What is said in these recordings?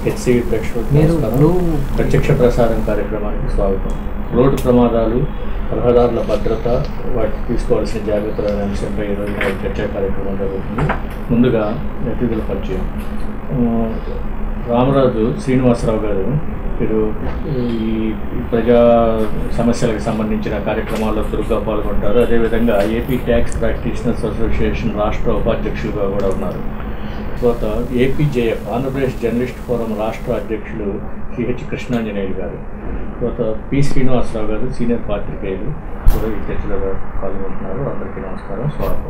HCV ప్రేక్షకులకు మీరు నమస్కారం. బ్లూ ప్రత్యక్ష ప్రసారం కార్యక్రమానికి స్వాగతం రోడ్డు ప్రమాదాలు రహదారుల భద్రత వాటికి తీసుకోవాల్సిన జాగ్రత్తలు అనే అంశంపై ఈరోజు మన చర్చా కార్యక్రమం జరుగుతుంది ముందుగా అతిథుల పరిచయం ఆ, రామరాజు శ్రీనివాసరావు గారు మీరు ఈ ప్రజా సమస్యలకు సంబంధించిన కార్యక్రమాల్లో చురుగ్గా పాల్గొంటారు అదేవిధంగా ఏపీ ట్యాక్స్ ప్రాక్టీషనర్స్ అసోసియేషన్ రాష్ట్ర ఉపాధ్యక్షులుగా కూడా ఉన్నారు తర్వాత ఏపీజేఎఫ్ ఆంధ్రప్రదేశ్ జర్నలిస్ట్ ఫోరం రాష్ట్ర అధ్యక్షులు సిహెచ్ కృష్ణాంజనేయులు గారు తర్వాత పి శ్రీనివాసరావు గారు సీనియర్ పాత్రికేయులు కూడా ఈ చర్చలో పాల్గొంటున్నారు అందరికీ నమస్కారం స్వాగతం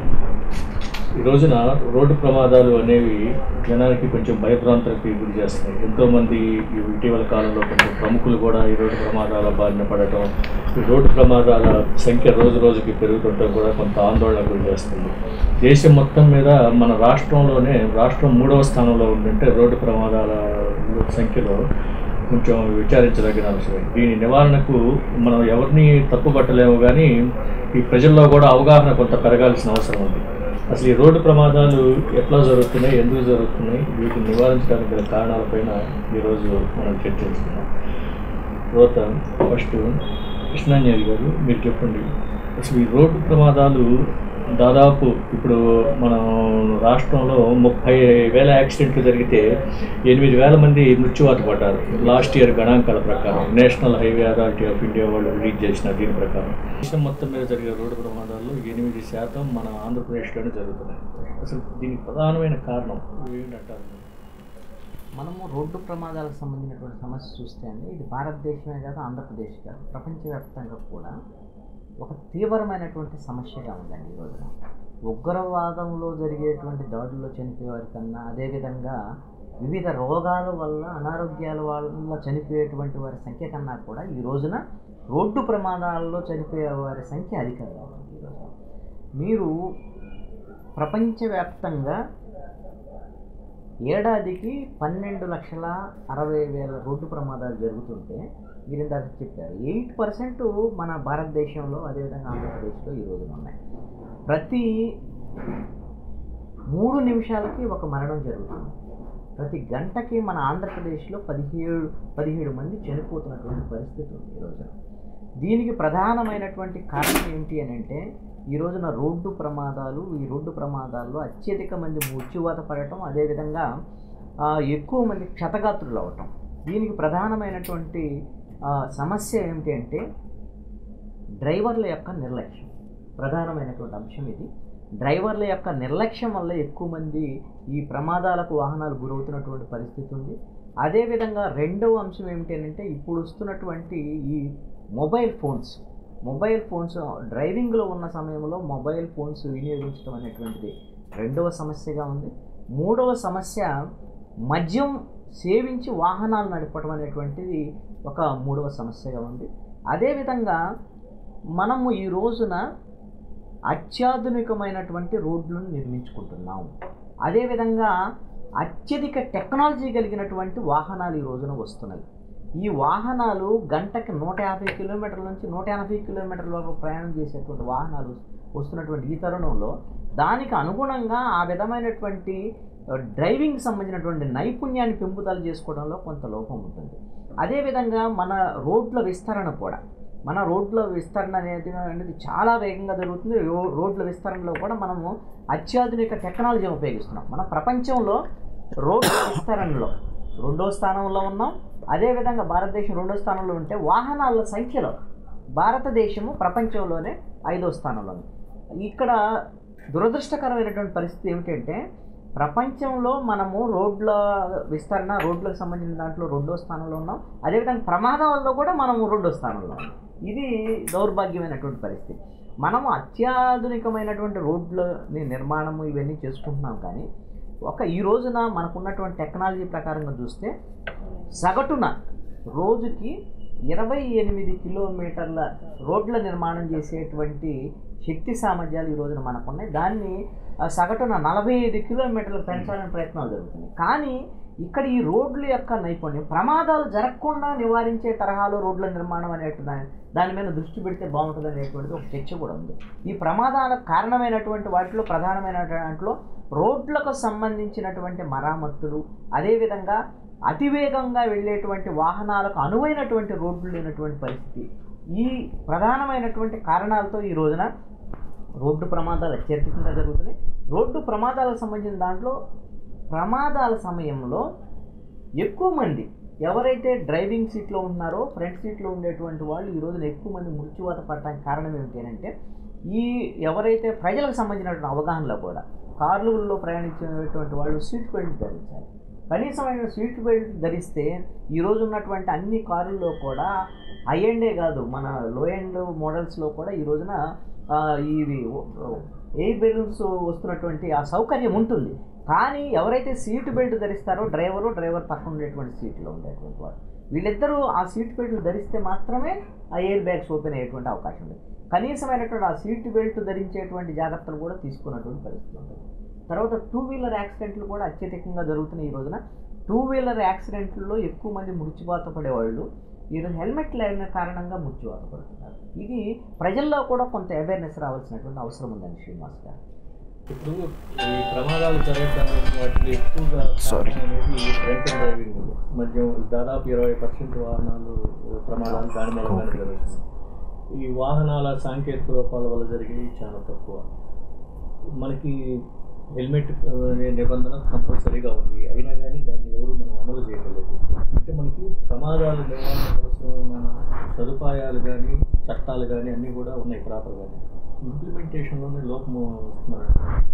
ఈ రోజున రోడ్డు ప్రమాదాలు అనేవి జనానికి కొంచెం భయభ్రాంతులకి గురి చేస్తున్నాయి ఎంతోమంది ఈ ఇటీవల కాలంలో కొంచెం ప్రముఖులు కూడా ఈ రోడ్డు ప్రమాదాల బారిన పడటం ఈ రోడ్డు ప్రమాదాల సంఖ్య రోజు రోజుకి పెరుగుతుండటం కూడా కొంత ఆందోళన గురి చేస్తుంది దేశం మొత్తం మీద మన రాష్ట్రంలోనే రాష్ట్రం మూడవ స్థానంలో ఉందంటే రోడ్డు ప్రమాదాల సంఖ్యలో కొంచెం విచారించదగిన అంశమే దీని నివారణకు మనం ఎవరిని తప్పుపట్టలేము కానీ ఈ ప్రజల్లో కూడా అవగాహన కొంత పెరగాల్సిన అవసరం ఉంది అసలు ఈ రోడ్డు ప్రమాదాలు ఎట్లా జరుగుతున్నాయి ఎందుకు జరుగుతున్నాయి వీటిని నివారించడానికి గల కారణాలపైన ఈరోజు మనం చర్చించుకున్నాం తర్వాత ఫస్ట్ కృష్ణాంజలి గారు మీరు చెప్పండి అసలు ఈ రోడ్డు ప్రమాదాలు దాదాపు ఇప్పుడు మనం రాష్ట్రంలో ముప్పై వేల యాక్సిడెంట్లు జరిగితే ఎనిమిది వేల మంది మృత్యువాత పడ్డారు లాస్ట్ ఇయర్ గణాంకాల ప్రకారం national highway authority of India వాళ్ళు రిలీజ్ చేసిన దీని ప్రకారం దేశం మొత్తం మీద జరిగే రోడ్డు ప్రమాదాల్లో ఎనిమిది శాతం మన ఆంధ్రప్రదేశ్లోనే జరుగుతున్నాయి అసలు దీనికి ప్రధానమైన కారణం ఏంటంటారు మనము రోడ్డు ప్రమాదాలకు సంబంధించినటువంటి సమస్య చూస్తే అండి ఇది భారతదేశమే కాదు ఆంధ్రప్రదేశ్ కాదు ప్రపంచవ్యాప్తంగా కూడా ఒక తీవ్రమైనటువంటి సమస్యగా ఉందండి ఈ రోజున ఉగ్రవాదంలో జరిగేటువంటి దాడుల్లో చనిపోయే వారి కన్నా అదేవిధంగా వివిధ రోగాల వల్ల అనారోగ్యాల వల్ల చనిపోయేటువంటి వారి సంఖ్య కన్నా కూడా ఈ రోజున రోడ్డు ప్రమాదాల్లో చనిపోయే వారి సంఖ్య అధికంగా ఉంది ఈ రోజున మీరు ప్రపంచవ్యాప్తంగా ఏడాదికి పన్నెండు లక్షల అరవై వేల రోడ్డు ప్రమాదాలు జరుగుతుంటే మీరు ఇందాక చెప్పారు ఎయిట్ పర్సెంట్ మన భారతదేశంలో అదేవిధంగా ఆంధ్రప్రదేశ్లో ఈ రోజున ఉన్నాయి ప్రతి మూడు నిమిషాలకి ఒక మరణం జరుగుతుంది ప్రతి గంటకి మన ఆంధ్రప్రదేశ్లో పదిహేడు పదిహేడు మంది చనిపోతున్నటువంటి పరిస్థితి ఉంది ఈ రోజున దీనికి ప్రధానమైనటువంటి కారణం ఏంటి అని అంటే ఈ రోజున రోడ్డు ప్రమాదాలు ఈ రోడ్డు ప్రమాదాల్లో అత్యధిక మంది మృత్యువాత పడటం అదేవిధంగా ఆ, ఎక్కువ మంది క్షతగాత్రులు అవటం దీనికి ప్రధానమైనటువంటి ఆ, సమస్య ఏమిటి అంటే డ్రైవర్ల యొక్క నిర్లక్ష్యం ప్రధానమైనటువంటి అంశం ఇది డ్రైవర్ల యొక్క నిర్లక్ష్యం వల్ల ఎక్కువ మంది ఈ ప్రమాదాలకు వాహనాలు గురవుతున్నటువంటి పరిస్థితి ఉంది అదేవిధంగా రెండవ అంశం ఏమిటి అంటే ఇప్పుడు వస్తున్నటువంటి ఈ మొబైల్ ఫోన్స్ మొబైల్ ఫోన్స్ డ్రైవింగ్లో ఉన్న సమయంలో మొబైల్ ఫోన్స్ వినియోగించడం అనేటువంటిది రెండవ సమస్యగా ఉంది మూడవ సమస్య మద్యం సేవించి వాహనాలు నడపడం అనేటువంటిది ఒక మూడవ సమస్యగా ఉంది అదేవిధంగా మనము ఈ రోజున అత్యాధునికమైనటువంటి రోడ్లను నిర్మించుకుంటున్నాం అదేవిధంగా అత్యధిక టెక్నాలజీ కలిగినటువంటి వాహనాలు ఈ రోజున వస్తున్నాయి ఈ వాహనాలు గంటకి నూట యాభై కిలోమీటర్ల నుంచి నూట ఎనభై కిలోమీటర్ల వరకు ప్రయాణం చేసేటువంటి వాహనాలు వస్తున్నటువంటి ఈ తరుణంలో దానికి అనుగుణంగా ఆ విధమైనటువంటి ఆ, డ్రైవింగ్ సంబంధించినటువంటి నైపుణ్యాన్ని పెంపుదల చేసుకోవడంలో కొంత లోపం ఉంటుంది అదేవిధంగా మన రోడ్ల విస్తరణ కూడా మన రోడ్ల విస్తరణ అనేది అనేది చాలా వేగంగా జరుగుతుంది రో- రోడ్ల విస్తరణలో కూడా మనము అత్యాధునిక టెక్నాలజీ ఉపయోగిస్తున్నాం మన ప్రపంచంలో రోడ్ల విస్తరణలో రెండో స్థానంలో ఉన్నాం అదేవిధంగా భారతదేశం రెండో స్థానంలో ఉంటే వాహనాల సంఖ్యలో భారతదేశము ప్రపంచంలోనే ఐదో స్థానంలో ఉంది ఇక్కడ దురదృష్టకరమైనటువంటి పరిస్థితి ఏమిటంటే ప్రపంచంలో మనము రోడ్ల విస్తరణ రోడ్లకు సంబంధించిన దాంట్లో రెండో స్థానంలో ఉన్నాం అదేవిధంగా ప్రమాదాల్లో కూడా మనము రెండో స్థానంలో ఉన్నాం ఇది దౌర్భాగ్యమైనటువంటి పరిస్థితి మనము అత్యాధునికమైనటువంటి రోడ్ల నిర్మాణము ఇవన్నీ చేసుకుంటున్నాం కానీ ఒక ఈ రోజున మనకున్నటువంటి టెక్నాలజీ ప్రకారంగా చూస్తే సగటున రోజుకి ఇరవై ఎనిమిది కిలోమీటర్ల రోడ్ల నిర్మాణం చేసేటువంటి శక్తి సామర్థ్యాలు ఈ రోజున మనకున్నాయి దాన్ని ఆ, సగటున నలభై ఐదు కిలోమీటర్లకు పెంచాలని ప్రయత్నాలు జరుగుతున్నాయి కానీ ఇక్కడ ఈ రోడ్ల యొక్క నైపుణ్యం ప్రమాదాలు జరగకుండా నివారించే తరహాలో రోడ్ల నిర్మాణం అనేటువంటి దాని దాని మీద దృష్టి పెడితే బాగుంటుంది అనేటువంటిది ఒక చర్చ కూడా ఉంది ఈ ప్రమాదాలకు కారణమైనటువంటి వాటిలో ప్రధానమైన దాంట్లో రోడ్లకు సంబంధించినటువంటి మరామత్తులు అదేవిధంగా అతివేగంగా వెళ్ళేటువంటి వాహనాలకు అనువైనటువంటి రోడ్లు లేనటువంటి పరిస్థితి ఈ ప్రధానమైనటువంటి కారణాలతో ఈ రోజున రోడ్డు ప్రమాదాలు అత్యధికంగా జరుగుతున్నాయి రోడ్డు ప్రమాదాలకు సంబంధించిన దాంట్లో ప్రమాదాల సమయంలో ఎక్కువ మంది ఎవరైతే డ్రైవింగ్ సీట్లో ఉన్నారో ఫ్రంట్ సీట్లో ఉండేటువంటి వాళ్ళు ఈ రోజున ఎక్కువ మంది మృత్యువాత పడటానికి కారణం ఏమిటి అంటే ఈ ఎవరైతే ప్రజలకు సంబంధించినటువంటి అవగాహనలో కూడా కార్లలో ప్రయాణించేటువంటి వాళ్ళు సీట్ బెల్ట్ ధరించాలి కనీసమైన సీట్ బెల్ట్ ధరిస్తే ఈ రోజు ఉన్నటువంటి అన్ని కారుల్లో కూడా హై ఎండే కాదు మన లో ఎండ్ మోడల్స్లో కూడా ఈ రోజున ఆ, ఇవి ఎయిర్ బెలూన్స్ వస్తున్నటువంటి ఆ సౌకర్యం ఉంటుంది కానీ ఎవరైతే సీట్ బెల్ట్ ధరిస్తారో డ్రైవరు డ్రైవర్ పక్కన ఉండేటువంటి సీట్లో ఉండేటువంటి వాడు వీళ్ళిద్దరూ ఆ సీట్ బెల్ట్ ధరిస్తే మాత్రమే ఆ ఎయిర్ బ్యాగ్స్ ఓపెన్ అయ్యేటువంటి అవకాశం ఉంది కనీసమైనటువంటి ఆ సీట్ బెల్ట్ ధరించేటువంటి జాగ్రత్తలు కూడా తీసుకున్నటువంటి పరిస్థితి ఉంటుంది తర్వాత టూ వీలర్ యాక్సిడెంట్లు కూడా అత్యధికంగా జరుగుతున్నాయి ఈ రోజున టూ వీలర్ యాక్సిడెంట్లో ఎక్కువ మంది మృత్యువాత పడేవాళ్ళు ఈరోజు హెల్మెట్ లేని కారణంగా మృత్యువాత పడుతున్నారు ఇది ప్రజల్లో కూడా కొంత అవేర్నెస్ రావాల్సినటువంటి అవసరం ఉందండి శ్రీనివాస్ గారు ఇప్పుడు ఈ ప్రమాదాలు జరగడానికి వాటికి ఎక్కువగా Sorry. కారణం అనేది డ్రంక్ డ్రైవింగ్ మధ్య దాదాపు ఇరవై పర్సెంట్ వాహనాలు ప్రమాదాలు దాని మూలంగానే జరుగుతుంది ఈ వాహనాల సాంకేతిక లోపాల వల్ల జరిగేవి చాలా తక్కువ మనకి హెల్మెట్ అనే నిబంధన కంపల్సరీగా ఉంది అయినా కానీ దాన్ని ఎవరు మనం అమలు చేయలేదు అంటే మనకి ప్రమాదాలు నివారణ అవసరమైన సదుపాయాలు కానీ చట్టాలు కానీ అన్నీ కూడా ఉన్నాయి ప్రాపర్గానే ఇంప్లిమెంటేషన్లోనే లోపం వస్తున్నారు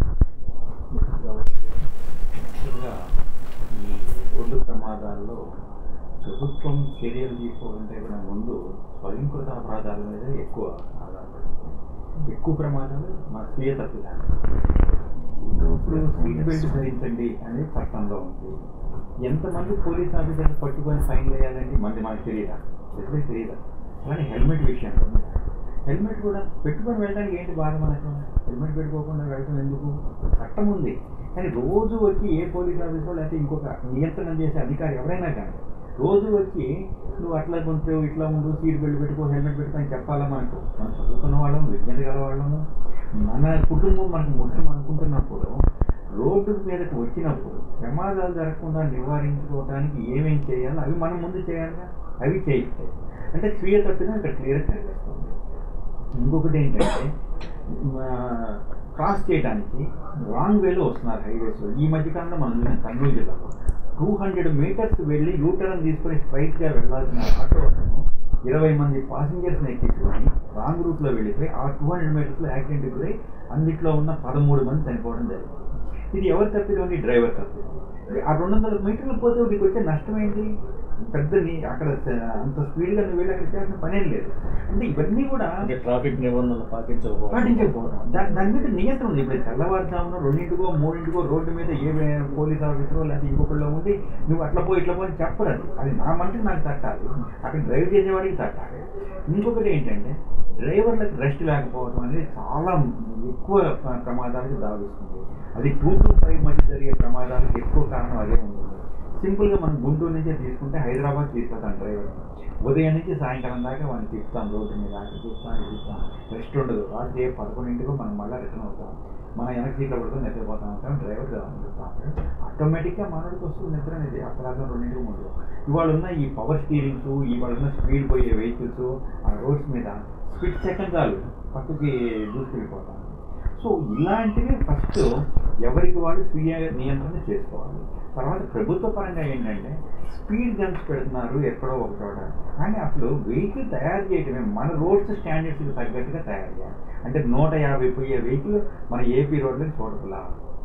ముఖ్యంగా ఈ రోడ్డు ప్రమాదాల్లో ప్రభుత్వం చర్యలు తీసుకోవాలంటే కూడా ముందు స్వయంకృత అపరాధాల మీద ఎక్కువ ఆధారపడుతుంది ఎక్కువ ప్రమాదాలు మన స్వీయ తప్పిదాలు ఇప్పుడు సీట్ బెల్ట్ ధరించండి అనేది చట్టంలో ఉంది ఎంతమంది పోలీస్ ఆఫీసర్లు పట్టుకొని ఫైన్ వేయాలంటే మంది మనకు తెలియదా ప్రజలకు తెలియదా కానీ హెల్మెట్ విషయంలో హెల్మెట్ కూడా పెట్టుకొని వెళ్ళడానికి ఏంటి బాధ మనకు హెల్మెట్ పెట్టుకోకుండా వెళ్ళడం ఎందుకు చట్టం ఉంది కానీ రోజు వచ్చి ఏ పోలీస్ ఆఫీసర్ లేకపోతే ఇంకొక నియంత్రణ చేసే అధికారి ఎవరైనా కానీ రోజు వచ్చి నువ్వు అట్లా కొంచెం ఇట్లా ఉండు సీట్ బెల్ట్ పెట్టుకో హెల్మెట్ పెట్టుకో అని చెప్పాలా మనకు మనం చదువుకున్న వాళ్ళము విజ్ఞత గల వాళ్ళము మన కుటుంబం మనకు ముఖ్యం అనుకుంటున్నప్పుడు రోడ్డు మీదకి వచ్చినప్పుడు ప్రమాదాలు జరగకుండా నివారించుకోవడానికి ఏమేం చేయాలో అవి మనం ముందు చేయాలిగా అవి చేయిస్తాయి అంటే స్వీయ తప్పిదం ఇక్కడ క్లియర్గా కనిపిస్తుంది ఇంకొకటి ఏంటంటే క్రాస్ చేయడానికి రాంగ్ వేలో వస్తున్నారు హైవేస్లో ఈ మధ్యకాలంలో మనం చూసిన కర్నూలు జిల్లాలో టూ హండ్రెడ్ మీటర్స్ వెళ్ళి యూటర్న్ తీసుకొని స్ట్రైట్గా వెళ్ళాల్సిన ఆటో అతను ఇరవై మంది పాసింజర్స్ని ఎక్కించుకొని రాంగ్ రూట్లో వెళ్ళిపోయి ఆ టూ హండ్రెడ్ మీటర్స్లో యాక్సిడెంట్ గురై అందుట్లో ఉన్న పదమూడు మంది చనిపోవడం జరిగింది ఇది ఎవరు తప్పిదండి డ్రైవర్ తప్పిదం ఆ రెండు వందల మీటర్లు పోతే నీకు వచ్చే నష్టం ఏంటి పెద్ద నీ అక్కడ స- అంత స్పీడ్గా నువ్వు వెళ్ళి అక్కడ చేయాల్సిన పనేం లేదు అంటే ఇవన్నీ కూడా అంటే ట్రాఫిక్ నిబంధనలు పాటించకపోవడం పాటించకపోవడం దా- దాని మీద నియంత్రణ ఉంది ఇప్పుడు తెల్లవారుజామున రెండింటికో మూడింటికో రోడ్డు మీద ఏ వే- పోలీస్ ఆఫీసరో లేకపోతే ఇంకొకళ్ళు ఉండి నువ్వు అట్లా పో ఇట్లా పో అని చెప్పరు అది అది నా మనిషికి నాకు తట్టాలి అక్కడ డ్రైవ్ చేసేవాడికి తట్టాలి ఇంకొకటి ఏంటంటే డ్రైవర్లకు రెస్ట్ లేకపోవడం అనేది చాలా ఎక్కువ ప్ర- ప్రమాదాలకు దావిస్తుంది అది టూ టు ఫైవ్ మధ్య జరిగే ప్రమాదాలకు ఎక్కువ కారణం అదే ఉంటుంది సింపుల్గా మనం గుంటూరు నుంచే తీసుకుంటే హైదరాబాద్ తీసుకెళ్తాం డ్రైవర్ ఉదయం నుంచి సాయంకాలం దాకా వాడిని తిప్పుతాం రోడ్డు మీద అక్కడ తిప్పుతాం ఇది తిప్పుతాం రెస్ట్ ఉండదు రాత్రి పదకొండింటికో మనం మళ్ళీ రిటర్న్ అవుతాం మన వెనక సీట్లో పడుకొని నిద్రపోతాం ఉంటాం డ్రైవర్ చెప్తాం ఆటోమేటిక్గా మనోడికి వస్తుంది నిద్ర అనేది అక్కడ రెండింటికి మూడు ఇవాళ ఉన్న ఈ పవర్ స్టీరింగ్స్ ఇవాళ ఉన్న స్పీడ్ పోయే వెహికల్స్ ఆ రోడ్స్ మీద స్పీడ్ సెకండ్ చాలు పక్కకి దూసుకెళ్ళిపోతాం సో ఇలాంటివి ఫస్ట్ ఎవరికి వాళ్ళు స్వీయ నియంత్రణ చేసుకోవాలి తర్వాత ప్రభుత్వ పరంగా ఏంటంటే స్పీడ్ గన్స్ పెడుతున్నారు ఎక్కడో ఒక చోట కానీ అసలు వెహికల్ తయారు చేయటమే మన రోడ్స్ స్టాండర్డ్స్కి తగ్గట్టుగా తయారు చేయాలి అంటే నూట యాభై పోయే వెహికల్ మన ఏపీ రోడ్లకి చూడకులా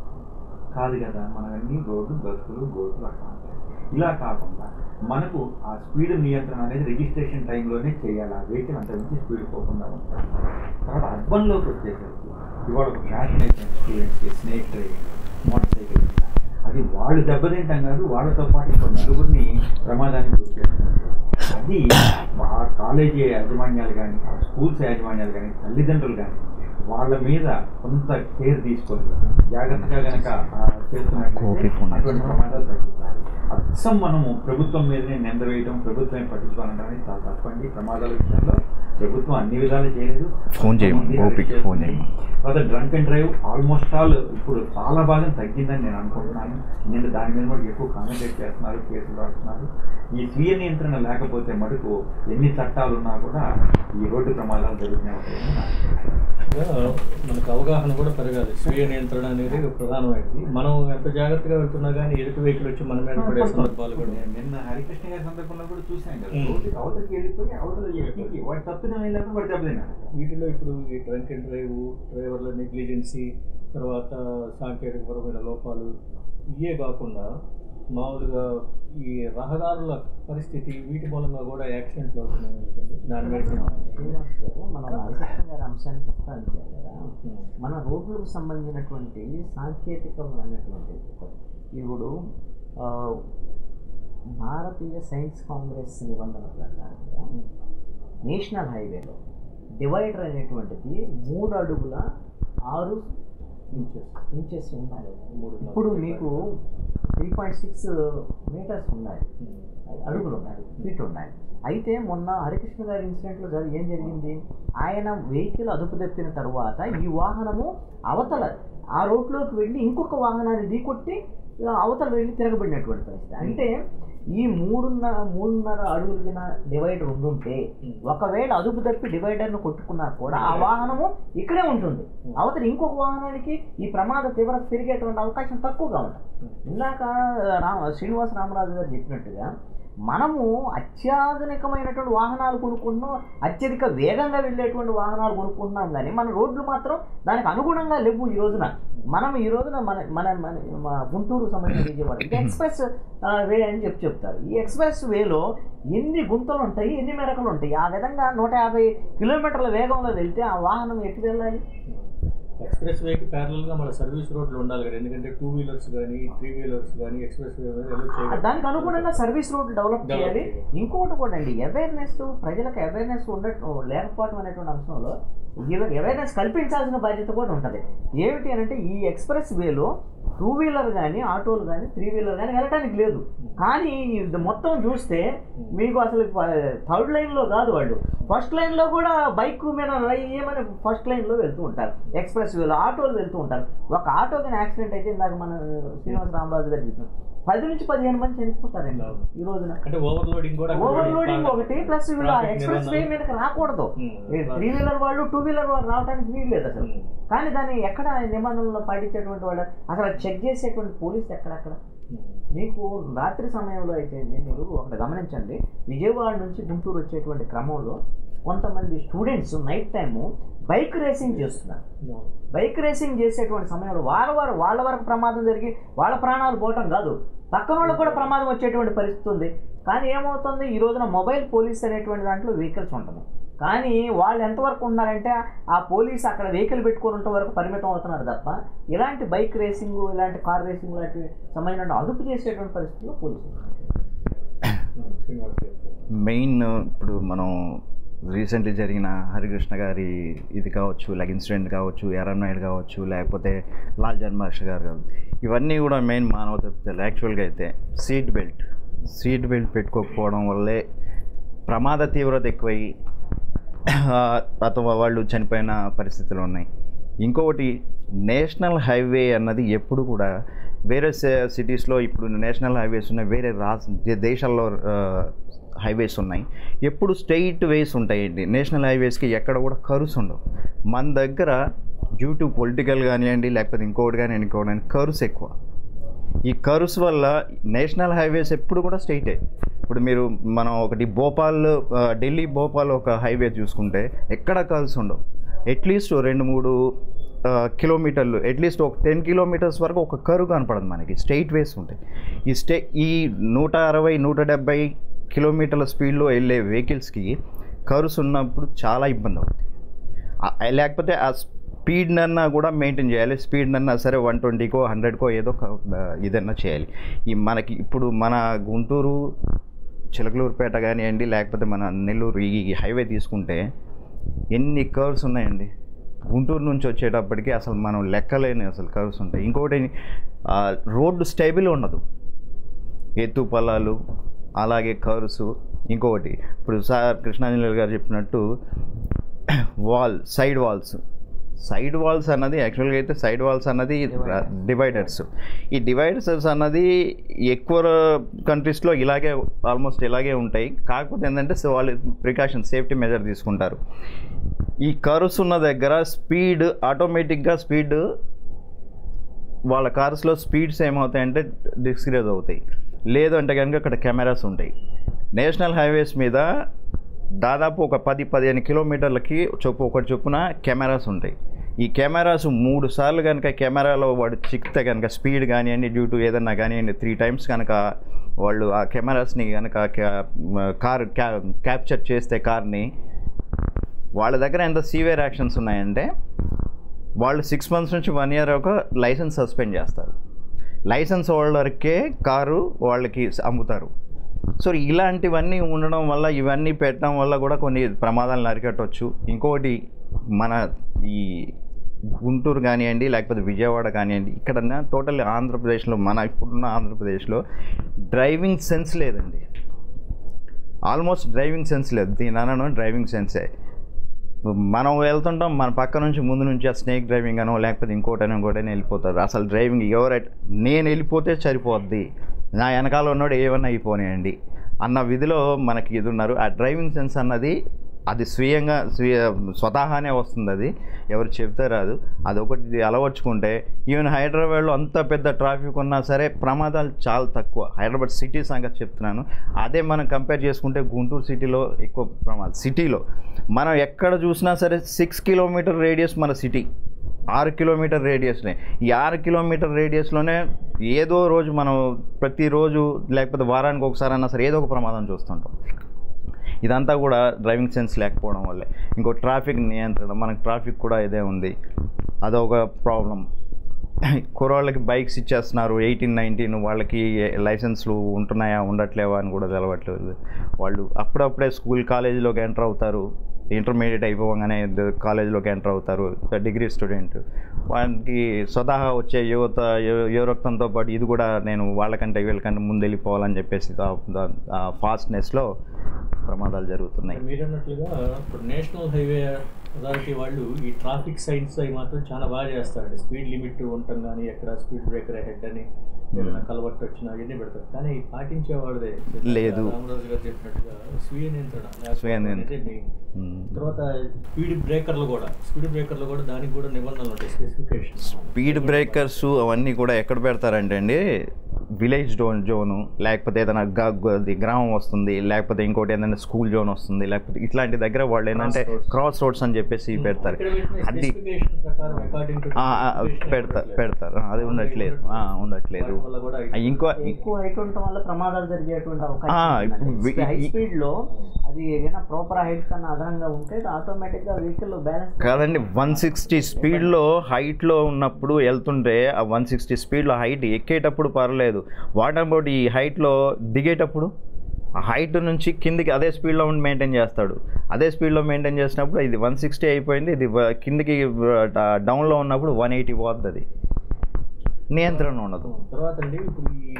కాదు కదా మనవన్నీ రోడ్లు బస్సులు గోతులు అట్లా ఉంటాయి ఇలా కాకుండా మనకు ఆ స్పీడ్ నియంత్రణ అనేది రిజిస్ట్రేషన్ టైంలోనే చేయాలి ఆ వెహికల్ అంత మించి స్పీడ్ పోకుండా ఉంటాయి తర్వాత అర్బన్లోకి వచ్చేసరికి ఇవాళ ఒక ఫ్యాషన్ అయిపోయింది స్టూడెంట్స్కి స్నేక్ డ్రైవింగ్ మోటార్ సైకిల్ అది వాళ్ళు దెబ్బతింటాం కాదు వాళ్ళతో పాటు ఇంకో నలుగురిని ప్రమాదానికి గురి చేస్తారు అది ఆ కాలేజీ యాజమాన్యాలు కానీ ఆ స్కూల్స్ యాజమాన్యాలు కానీ తల్లిదండ్రులు కానీ వాళ్ళ మీద కొంత కేర్ తీసుకొని జాగ్రత్తగా కనుక Copy phone. అటువంటి ప్రమాదాలు తగ్గిస్తారు అచ్చం మనము ప్రభుత్వం మీదనే నింద వేయడం ప్రభుత్వం పట్టించుకోవాలంటే అనేది చాలా తప్పండి ప్రమాదాల విషయంలో ప్రభుత్వం అన్ని విధాలు చేయలేదు ఫోన్ చేయమను, కొంతమంది గోపికి అరెస్ట్ ఫోన్ చేస్తుంది. చేయమను. తర్వాత drunk and drive almost all ఇప్పుడు చాలా భాగం తగ్గిందని నేను అనుకుంటున్నాను నేను దాని మీద కూడా ఎక్కువ కాన్సన్ట్రేట్ చేస్తున్నారు కేసులు రాస్తున్నారు ఈ స్వీయ నియంత్రణ లేకపోతే మటుకు ఎన్ని చట్టాలు ఉన్నా కూడా ఈ రోడ్డు ప్రమాదాలు జరుగుతూనే ఉంటాయని నా అభిప్రాయం. ఇంకా మనకు అవగాహన కూడా పెరగాలి స్వీయ నియంత్రణ అనేది ప్రధానమైనది మనం ఎంత జాగ్రత్తగా వెళ్తున్నా కానీ ఎదుటి వెహికల్ వచ్చి మన మీద పడే సందర్భాలు కూడా నేను నిన్న హరికృష్ణ గారి సందర్భంలో కూడా చూశాను కదా ఉమ్. రోడ్డుకి అవతలకి వెళ్ళిపోయి అవతల ఎక్కి వాడు తప్పిదం వెళ్ళినప్పుడు వాడు దెబ్బతిన్నాడు వీటిలో ఇప్పుడు ఈ డ్రంక్ అండ్ డ్రైవ్ డ్రైవర్ల నెగ్లిజెన్సీ తర్వాత సాంకేతికపరమైన లోపాలు ఇవే కాకుండా మామూలుగా ఈ రహదారుల పరిస్థితి వీటి మూలంగా కూడా యాక్సిడెంట్లు అవుతున్నాయి ఎందుకంటే దాని మీద శ్రీనివాస్ గారు మనం హరికృష్ణ గారి అంశాన్ని ప్రస్తావించారు కదా మన రోడ్లకు సంబంధించినటువంటి సాంకేతికమైనటువంటి ఇప్పుడు ఆ, భారతీయ సైన్స్ కాంగ్రెస్ నిబంధన ప్రకారంగా నేషనల్ హైవేలో డివైడర్ అనేటువంటిది మూడు అడుగుల ఆరు ఇంచెస్ ఇంచెస్ ఉండాలి మూడు ఇప్పుడు మీకు త్రీ పాయింట్ సిక్స్ మీటర్స్ ఉన్నాయి అడుగులు ఉన్నాయి ఫీట్ ఉన్నాయి అయితే మొన్న హరికృష్ణ గారి ఇన్సిడెంట్లో జరిగి ఏం జరిగింది ఆయన వెహికల్ అదుపు తప్పిన తర్వాత ఈ వాహనము అవతల ఆ రోడ్లోకి వెళ్ళి ఇంకొక వాహనాన్ని ఢీకొట్టి ఆ, అవతల వెళ్ళి తిరగబడినటువంటి పరిస్థితి అంటే ఈ మూడున్నర మూడున్నర అడుగుల డివైడర్ ఉండుంటే ఒకవేళ అదుపు తప్పి డివైడర్ను కొట్టుకున్నా కూడా ఆ వాహనము ఇక్కడే ఉంటుంది అవతల ఇంకొక వాహనానికి ఈ ప్రమాద తీవ్రత పెరిగేటువంటి అవకాశం తక్కువగా ఉంటుంది ఇందాక రామ శ్రీనివాస రామరాజు గారు చెప్పినట్టుగా మనము అత్యాధునికమైనటువంటి వాహనాలు కొనుక్కుంటున్నాం అత్యధిక వేగంగా వెళ్ళేటువంటి వాహనాలు కొనుక్కుంటున్నాం కానీ మన రోడ్లు మాత్రం దానికి అనుగుణంగా లేవు ఈ రోజున మనం ఈ రోజున మన మన మన మా గుంటూరు సంబంధించిన విజయవాడ ఇది ఎక్స్ప్రెస్ ఆ, వే అని చెప్పి చెప్తారు ఈ ఎక్స్ప్రెస్ వేలో ఎన్ని గుంతలు ఉంటాయి ఎన్ని మెరకలు ఉంటాయి ఆ విధంగా నూట యాభై కిలోమీటర్ల వేగంలో వెళ్తే ఆ వాహనం ఎటు వెళ్ళాలి ఎక్స్ప్రెస్ వేకి ప్యారల్ గా మన సర్వీస్ రోడ్లు ఉండాలి కదా ఎందుకంటే టూ వీలర్స్ కానీ త్రీ వీలర్స్ కానీ ఎక్స్ప్రెస్ వే మీద ఎలా చేయాలి దానికి అనుగుణంగా సర్వీస్ రోడ్లు డెవలప్ Develop చేయాలి చేయాలి. ఇంకోటి కూడా అండి అవేర్నెస్ ప్రజలకు అవేర్నెస్ ఉండ లేకపోవడం అనేటువంటి అంశంలో అవేర్నెస్ కల్పించాల్సిన బాధ్యత కూడా ఉంటుంది ఏమిటి అని అంటే ఈ ఎక్స్ప్రెస్ వేలో టూ వీలర్ కానీ ఆటోలు కానీ త్రీ వీలర్ కానీ వెళ్ళటానికి లేదు కానీ ఇది మొత్తం చూస్తే మీకు అసలు థర్డ్ లైన్లో కాదు వాళ్ళు ఫస్ట్ లైన్లో కూడా బైక్ మీద ఏమని ఫస్ట్ లైన్లో వెళ్తూ ఉంటారు ఎక్స్ప్రెస్ వేలో ఆటోలు వెళ్తూ ఉంటారు ఒక ఆటో కానీ యాక్సిడెంట్ అయితే ఇందాక మన శ్రీనివాస రామరాజు గారు చెప్పినారు పది నుంచి పదిహేను మంది చనిపోతారండి అవును. ఈ రోజున అంటే ఓవర్లోడింగ్ కూడా ఓవర్లోడింగ్ ఒకటి ప్లస్ వీళ్ళు Traffic ఎక్స్ప్రెస్ వే నిబంధనలు. మీదకి రాకూడదు ఉమ్, త్రీ వీలర్ వాళ్ళు టూ వీలర్ వాళ్ళు రావడానికి వీలు లేదు అసలు ఉమ్, కానీ దాన్ని ఎక్కడ నిబంధనలు పాటించేటువంటి వాళ్ళు అసలు చెక్ చేసేటువంటి పోలీస్ ఎక్కడెక్కడ ఉమ్. మీకు రాత్రి సమయంలో అయితే మీరు ఒకటి గమనించండి విజయవాడ నుంచి గుంటూరు వచ్చేటువంటి క్రమంలో కొంతమంది students night time bike racing చేస్తున్నారు బైక్ రేసింగ్ చేసేటువంటి సమయంలో వాళ్ళ వారు వాళ్ళ వరకు ప్రమాదం జరిగి వాళ్ళ ప్రాణాలు పోవటం కాదు పక్కన వాళ్ళకు కూడా ప్రమాదం వచ్చేటువంటి పరిస్థితి ఉంది కానీ ఏమవుతుంది ఈ రోజున మొబైల్ పోలీస్ అనేటువంటి దాంట్లో వెహికల్స్ ఉంటుంది కానీ వాళ్ళు ఎంతవరకు ఉన్నారంటే ఆ పోలీస్ అక్కడ వెహికల్ పెట్టుకున్నంత వరకు పరిమితం అవుతున్నారు తప్ప ఇలాంటి బైక్ రేసింగ్ ఇలాంటి కార్ రేసింగ్ లాంటి సంబంధించిన అదుపు చేసేటువంటి పరిస్థితుల్లో పోలీసులు ఉమ్, శ్రీనివాస్ గారు. మెయిన్ ఇప్పుడు మనం రీసెంట్లీ జరిగిన హరికృష్ణ గారి ఇది కావచ్చు లైక్ ఇన్సిడెంట్ కావచ్చు ఎర్రన్ నాయుడు కావచ్చు లేకపోతే లాల్ జన్మాష్ గారు కావచ్చు ఇవన్నీ కూడా మెయిన్ మానవ తప్పితాలు యాక్చువల్గా అయితే సీట్ బెల్ట్ సీట్ బెల్ట్ పెట్టుకోకపోవడం వల్లే ప్రమాద తీవ్రత ఎక్కువయ్యి అథవా వాళ్ళు చనిపోయిన పరిస్థితులు ఉన్నాయి ఇంకొకటి నేషనల్ హైవే అన్నది ఎప్పుడు కూడా వేరే సిటీస్లో ఇప్పుడు నేషనల్ హైవేస్ ఉన్నాయి వేరే రాష్ట్ర దేశాల్లో హైవేస్ ఉన్నాయి ఎప్పుడు స్ట్రెయిట్ వేస్ ఉంటాయండి నేషనల్ హైవేస్కి ఎక్కడ కూడా కరుస్ ఉండవు మన దగ్గర డ్యూ టు పొలిటికల్ కానివ్వండి లేకపోతే ఇంకోటి కానీ ఇంకోటి కానీ కరుస్ ఎక్కువ ఈ కర్వ్స్ వల్ల నేషనల్ హైవేస్ ఎప్పుడు కూడా స్ట్రైటే ఇప్పుడు మీరు మనం ఒకటి భోపాల్ ఆ, ఢిల్లీ భోపాల్ ఒక హైవే చూసుకుంటే ఎక్కడ కర్వ్స్ ఉండవు అట్లీస్ట్ రెండు మూడు ఆ, కిలోమీటర్లు అట్లీస్ట్ ఒక టెన్ కిలోమీటర్స్ వరకు ఒక కరువు కనపడదు మనకి స్ట్రైట్ వేస్ ఉంటాయి ఈ స్టే ఈ నూట అరవై నూట డెబ్బై కిలోమీటర్ల స్పీడ్లో వెళ్ళే వెహికల్స్కి కర్వ్స్ ఉన్నప్పుడు చాలా ఇబ్బంది అవుతుంది ఆ- లేకపోతే ఆ స్పీడ్నన్నా కూడా మెయింటైన్ చేయాలి స్పీడ్నన్నా సరే వన్ ట్వంటీకో హండ్రెడ్కో ఏదో ఒక ఆ, ఇదన్నా చేయాలి ఈ మనకి ఇప్పుడు మన గుంటూరు చిలకలూరుపేట కానివ్వండి లేకపోతే మన నెల్లూరు ఈ హైవే తీసుకుంటే ఎన్ని కర్వ్స్ ఉన్నాయండి గుంటూరు నుంచి వచ్చేటప్పటికి అసలు మనం లెక్కలేని అసలు కర్వ్స్ ఉంటాయి ఇంకొకటి ఆ, రోడ్డు స్టేబుల్ ఉండదు ఎత్తు పొలాలు అలాగే కర్వ్స్ ఇంకొకటి ఇప్పుడు సార్ కృష్ణాంజలి గారు చెప్పినట్టు wall side walls side walls అన్నది యాక్చువల్గా అయితే సైడ్ వాల్స్ అన్నది డివైడర్స్ ఈ డివైడర్స్ అన్నది ఎక్కువ కంట్రీస్లో ఇలాగే ఆల్మోస్ట్ ఇలాగే ఉంటాయి కాకపోతే ఏంటంటే సో వాళ్ళు ప్రికాషన్ సేఫ్టీ మెజర్ తీసుకుంటారు ఈ కర్వ్స్ ఉన్న దగ్గర స్పీడ్ ఆటోమేటిక్గా స్పీడ్ వాళ్ళ కార్స్లో స్పీడ్స్ ఏమవుతాయంటే డిస్క్రీజ్ అవుతాయి లేదు అంటే కనుక అక్కడ కెమెరాస్ ఉంటాయి నేషనల్ హైవేస్ మీద దాదాపు ఒక పది పదిహేను కిలోమీటర్లకి చొప్పు ఒకటి చొప్పున కెమెరాస్ ఉంటాయి ఈ కెమెరాస్ మూడు సార్లు కనుక కెమెరాలో వాడు చిక్కితే కనుక స్పీడ్ కానివ్వండి డ్యూ టు ఏదన్నా కానివ్వండి త్రీ టైమ్స్ కనుక వాళ్ళు ఆ కెమెరాస్ని కనుక కార్ క్యాప్చర్ చేస్తే కార్ని వాళ్ళ దగ్గర ఎంత సీవియర్ యాక్షన్స్ ఉన్నాయంటే వాళ్ళు సిక్స్ మంత్స్ నుంచి వన్ ఇయర్ ఒక లైసెన్స్ సస్పెండ్ చేస్తారు లైసెన్స్ హోల్డర్కే కారు వాళ్ళకి అమ్ముతారు సో ఇలాంటివన్నీ ఉండడం వల్ల ఇవన్నీ పెట్టడం వల్ల కూడా కొన్ని ప్రమాదాలను అరికట్టవచ్చు ఇంకోటి మన ఈ గుంటూరు కానివ్వండి లేకపోతే విజయవాడ కానివ్వండి ఇక్కడ టోటల్ ఆంధ్రప్రదేశ్లో మన ఇప్పుడున్న ఆంధ్రప్రదేశ్లో డ్రైవింగ్ సెన్స్ లేదండి ఆల్మోస్ట్ డ్రైవింగ్ సెన్స్ లేదు దీని అనను డ్రైవింగ్ సెన్సే మనం వెళ్తుంటాం మన పక్క నుంచి ముందు నుంచి ఆ స్నేక్ డ్రైవింగ్ అనో లేకపోతే ఇంకోటనో ఇంకోటని వెళ్ళిపోతారు అసలు డ్రైవింగ్ ఎవరైతే నేను వెళ్ళిపోతే సరిపోద్ది నా వెనకాల ఉన్నోడు ఏమన్నా అయిపోయాయండి అన్న విధిలో మనకి ఇది ఉన్నారు ఆ డ్రైవింగ్ సెన్స్ అన్నది అది స్వీయంగా స్వీయ స్వతహానే వస్తుంది అది ఎవరు చెప్తే రాదు అది ఒకటి అలవర్చుకుంటే ఈవెన్ హైదరాబాద్లో అంత పెద్ద ట్రాఫిక్ ఉన్నా సరే ప్రమాదాలు చాలా తక్కువ హైదరాబాద్ సిటీ సంగతి చెప్తున్నాను అదే మనం కంపేర్ చేసుకుంటే గుంటూరు సిటీలో ఎక్కువ ప్రమాదం సిటీలో మనం ఎక్కడ చూసినా సరే సిక్స్ కిలోమీటర్ రేడియస్ మన సిటీ ఆరు కిలోమీటర్ రేడియస్నే ఈ ఆరు కిలోమీటర్ రేడియస్లోనే ఏదో రోజు మనం ప్రతిరోజు లేకపోతే వారానికి ఒకసారి అన్నా సరే ఏదో ఒక ప్రమాదం చూస్తుంటాం ఇదంతా కూడా డ్రైవింగ్ సెన్స్ లేకపోవడం వల్లే ఇంకో ట్రాఫిక్ నియంత్రణ మనకు ట్రాఫిక్ కూడా ఇదే ఉంది అదొక ప్రాబ్లం కుర్రాళ్ళకి బైక్స్ ఇచ్చేస్తున్నారు ఎయిటీన్ నైన్టీన్ వాళ్ళకి లైసెన్స్లు ఉంటున్నాయా ఉండట్లేవా అని కూడా తెలవట్లేదు వాళ్ళు అప్పుడప్పుడే స్కూల్ కాలేజీలోకి ఎంటర్ అవుతారు ఇంటర్మీడియట్ అయిపోగానే కాలేజీలోకి ఎంటర్ అవుతారు డిగ్రీ స్టూడెంట్ వానికి స్వతహా వచ్చే యువత యు- యువరక్తంతో పాటు ఇది కూడా నేను వాళ్ళకంటే వీళ్ళకంటే ముందు వెళ్ళిపోవాలని చెప్పేసి ఆ ఫాస్ట్నెస్లో ప్రమాదాలు జరుగుతున్నాయి మీరు అన్నట్లుగా ఇప్పుడు నేషనల్ హైవే అథారిటీ వాళ్ళు ఈ ట్రాఫిక్ సైన్స్ అవి మాత్రం చాలా బాగా చేస్తారండి స్పీడ్ లిమిట్ ఉండటం కానీ ఎక్కడ స్పీడ్ బ్రేకర్ హెడ్ అని ఏదైనా కలవట్టు వచ్చినా ఇవన్నీ పెడతారు కానీ పాటించే వాళ్ళదే లేదు. రామరాజు గారు చెప్పినట్టుగా స్వీయ నియంత్రణ లేకపోవడం స్వీయ నియంత్రణ. అనేది main. మ్మ్. తర్వాత స్పీడ్ బ్రేకర్లు కూడా స్పీడ్ బ్రేకర్లు కూడా దానికి కూడా నిబంధనలు ఉంటాయి స్పెసిఫికేషన్ స్పీడ్ బ్రేకర్స్ అవన్నీ కూడా ఎక్కడ పెడతారంటే అండి విలేజ్ జోన్ జోను లేకపోతే ఏదైనా గ- గ- అది గ్రామం వస్తుంది లేకపోతే ఇంకోటి ఏంటంటే స్కూల్ జోన్ వస్తుంది లేకపోతే ఇట్లాంటి దగ్గర వాళ్ళు ఏంటంటే Cross roads. క్రాస్ రోడ్స్ అని చెప్పేసి పెడతారు అది ఆ, ఆ, పెడతారు పెడతారు అది ఉండట్లేదు ఆ, ఉండట్లేదు ఆ, ఇంకో ఎక్కువ హైట్ ఉండటం వల్ల ప్రమాదాలు జరిగేటువంటి ఆ, అవకాశం ఇప్పుడు వి- హై ఈ- స్పీడ్ లో అది ఏదైనా ప్రాపర్ హైట్ కన్నా అదనంగా ఉంటే ఆటోమేటిక్ గా వెహికల్ బ్యాలెన్స్ కాదండి వన్ సిక్స్టీ స్పీడ్లో హైట్లో ఉన్నప్పుడు వెళ్తుంటే ఆ వన్ సిక్స్టీ స్పీడ్లో హైట్ ఎక్కేటప్పుడు పర్లేదు వాట్ అబౌట్ ఈ హైట్లో దిగేటప్పుడు ఆ హైట్ నుంచి కిందికి అదే స్పీడ్లో ఉండి మెయింటైన్ చేస్తాడు అదే స్పీడ్లో మెయింటైన్ చేసినప్పుడు ఇది వన్ సిక్స్టీ అయిపోయింది ఇది వ- కిందికి డౌన్లో ఉన్నప్పుడు వన్ ఎయిటీ పోతుంది అది నియంత్రణ ఉండదు తర్వాత అండి ఇప్పుడు ఈ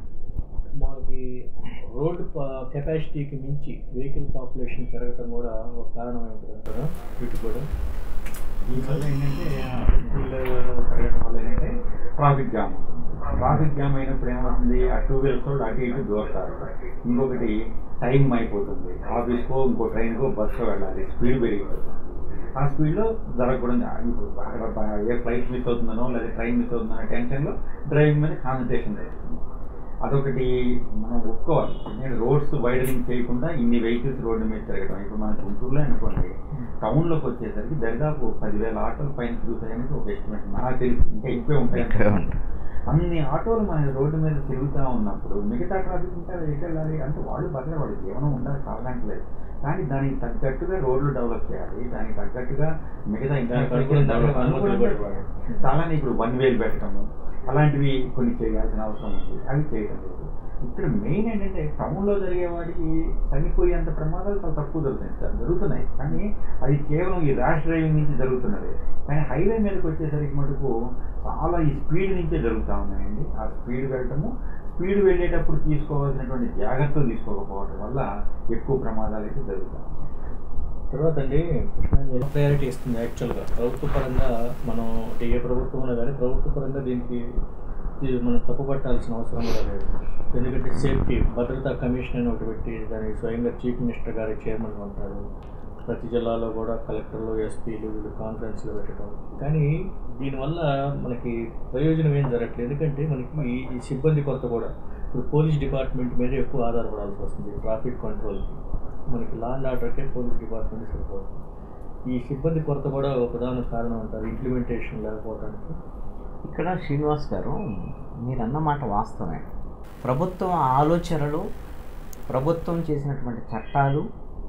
మనకి రోడ్డు కెపాసిటీకి మించి వెహికల్ పాపులేషన్ పెరగటం కూడా ఒక కారణం ఏంటంటారా వీటి కూడా దీనివల్ల ఏంటంటే వెహికల్ పెరగడం వల్ల ఏంటంటే ట్రాఫిక్ జామ్ ట్రాఫిక్ జామ్ అయినప్పుడు ఏమవుతుంది ఆ టూ వీలర్స్ వాళ్ళు అటు ఇటు దూరతారు ఇంకొకటి టైం అయిపోతుంది ఆఫీస్కో ఇంకో ట్రైన్కో బస్కో వెళ్ళాలి స్పీడ్ పెరిగిపోతుంది ఆ స్పీడ్లో జరగకూడదు ఇప్పుడు అక్కడ బ- ఏ ఫ్లైట్ మిస్ అవుతుందనో లేదా ట్రైన్ మిస్ అవుతుందనో టెన్షన్లో డ్రైవింగ్ మీద కాన్సన్ట్రేషన్ జరుగుతుంది అదొకటి మనం ఒప్పుకోవాలి నేను రోడ్స్ వైడనింగ్ చేయకుండా ఇన్ని వెహికల్స్ రోడ్డు మీద తిరగడం ఇప్పుడు మన గుంటూరులో అనుకోండి టౌన్లోకి వచ్చేసరికి దరిదాపు పదివేల ఆటోలు పైన తిరుగుతాయని ఒక ఎస్టిమేట్ నాకు తెలిసి ఇంకా ఎక్కువే ఉంటాయి ఎక్కువే ఉంటాయి. అన్ని ఆటోలు మన రోడ్డు మీద తిరుగుతూ ఉన్నప్పుడు మిగతా ట్రాఫిక్ ఇంకా ఎటు వెళ్ళాలి అంటే వాళ్ళు బదిలీ వాళ్ళ జీవనం ఉండాలి కావాలంటలేదు కానీ దానికి తగ్గట్టుగా రోడ్లు డెవలప్ చేయాలి దానికి తగ్గట్టుగా మిగతా ఇంకా దానికి అనుగుణంగా డెవలప్ అనుమతులు అనుమతులు పెట్టాలి. చాలానే ఇప్పుడు వన్ వేలు పెట్టడము అలాంటివి కొన్ని చేయాల్సిన అవసరం ఉంది అవి చేయడం లేదు ఇక్కడ మెయిన్ ఏంటంటే టౌన్లో జరిగే వాటికి చనిపోయేంత ప్రమాదాలు చాలా తక్కువ జరుగుతాయి సార్ జరుగుతున్నాయి కానీ అది కేవలం ఈ ర్యాష్ డ్రైవింగ్ నుంచి జరుగుతున్నది కానీ హైవే మీదకి వచ్చేసరికి మటుకు చాలా ఈ స్పీడ్ నుంచే జరుగుతూ ఉన్నాయండి ఆ స్పీడ్ వెళ్ళటము స్పీడ్ వెళ్ళేటప్పుడు తీసుకోవాల్సినటువంటి జాగ్రత్తలు తీసుకోకపోవడం వల్ల ఎక్కువ ప్రమాదాలు అయితే జరుగుతాయి తర్వాత అండి ప్రయారిటీ ఇస్తుంది యాక్చువల్గా ప్రభుత్వ పరంగా మనం అంటే ఏ ప్రభుత్వం ఉన్నా కానీ ప్రభుత్వ పరంగా దీనికి ఇది మనం తప్పు పట్టాల్సిన అవసరం కూడా లేదు ఎందుకంటే సేఫ్టీ భద్రతా కమిషన్ అని ఒకటి పెట్టి దానికి స్వయంగా చీఫ్ మినిస్టర్ గారి చైర్మన్ ఉంటారు ప్రతి జిల్లాలో కూడా కలెక్టర్లు ఎస్పీలు వీళ్ళు కాన్ఫరెన్స్లు పెట్టడం కానీ దీనివల్ల మనకి ప్రయోజనం ఏం జరగట్లేదు ఎందుకంటే మనకి ఈ- ఈ సిబ్బంది కొరత కూడా ఇప్పుడు పోలీస్ డిపార్ట్మెంట్ మీద ఎక్కువ ఆధారపడాల్సి వస్తుంది ట్రాఫిక్ కంట్రోల్కి మనకి లా అండ్ ఆర్డర్కే పోలీస్ డిపార్ట్మెంట్ సరిపోతుంది ఈ సిబ్బంది కొరత కూడా ఒక ప్రధాన కారణం అంటారు ఇంప్లిమెంటేషన్ లేకపోవడానికి ఇక్కడ శ్రీనివాస్ గారు మీరు అన్న మాట వాస్తవమే ప్రభుత్వం ఆలోచనలు ప్రభుత్వం చేసినటువంటి చట్టాలు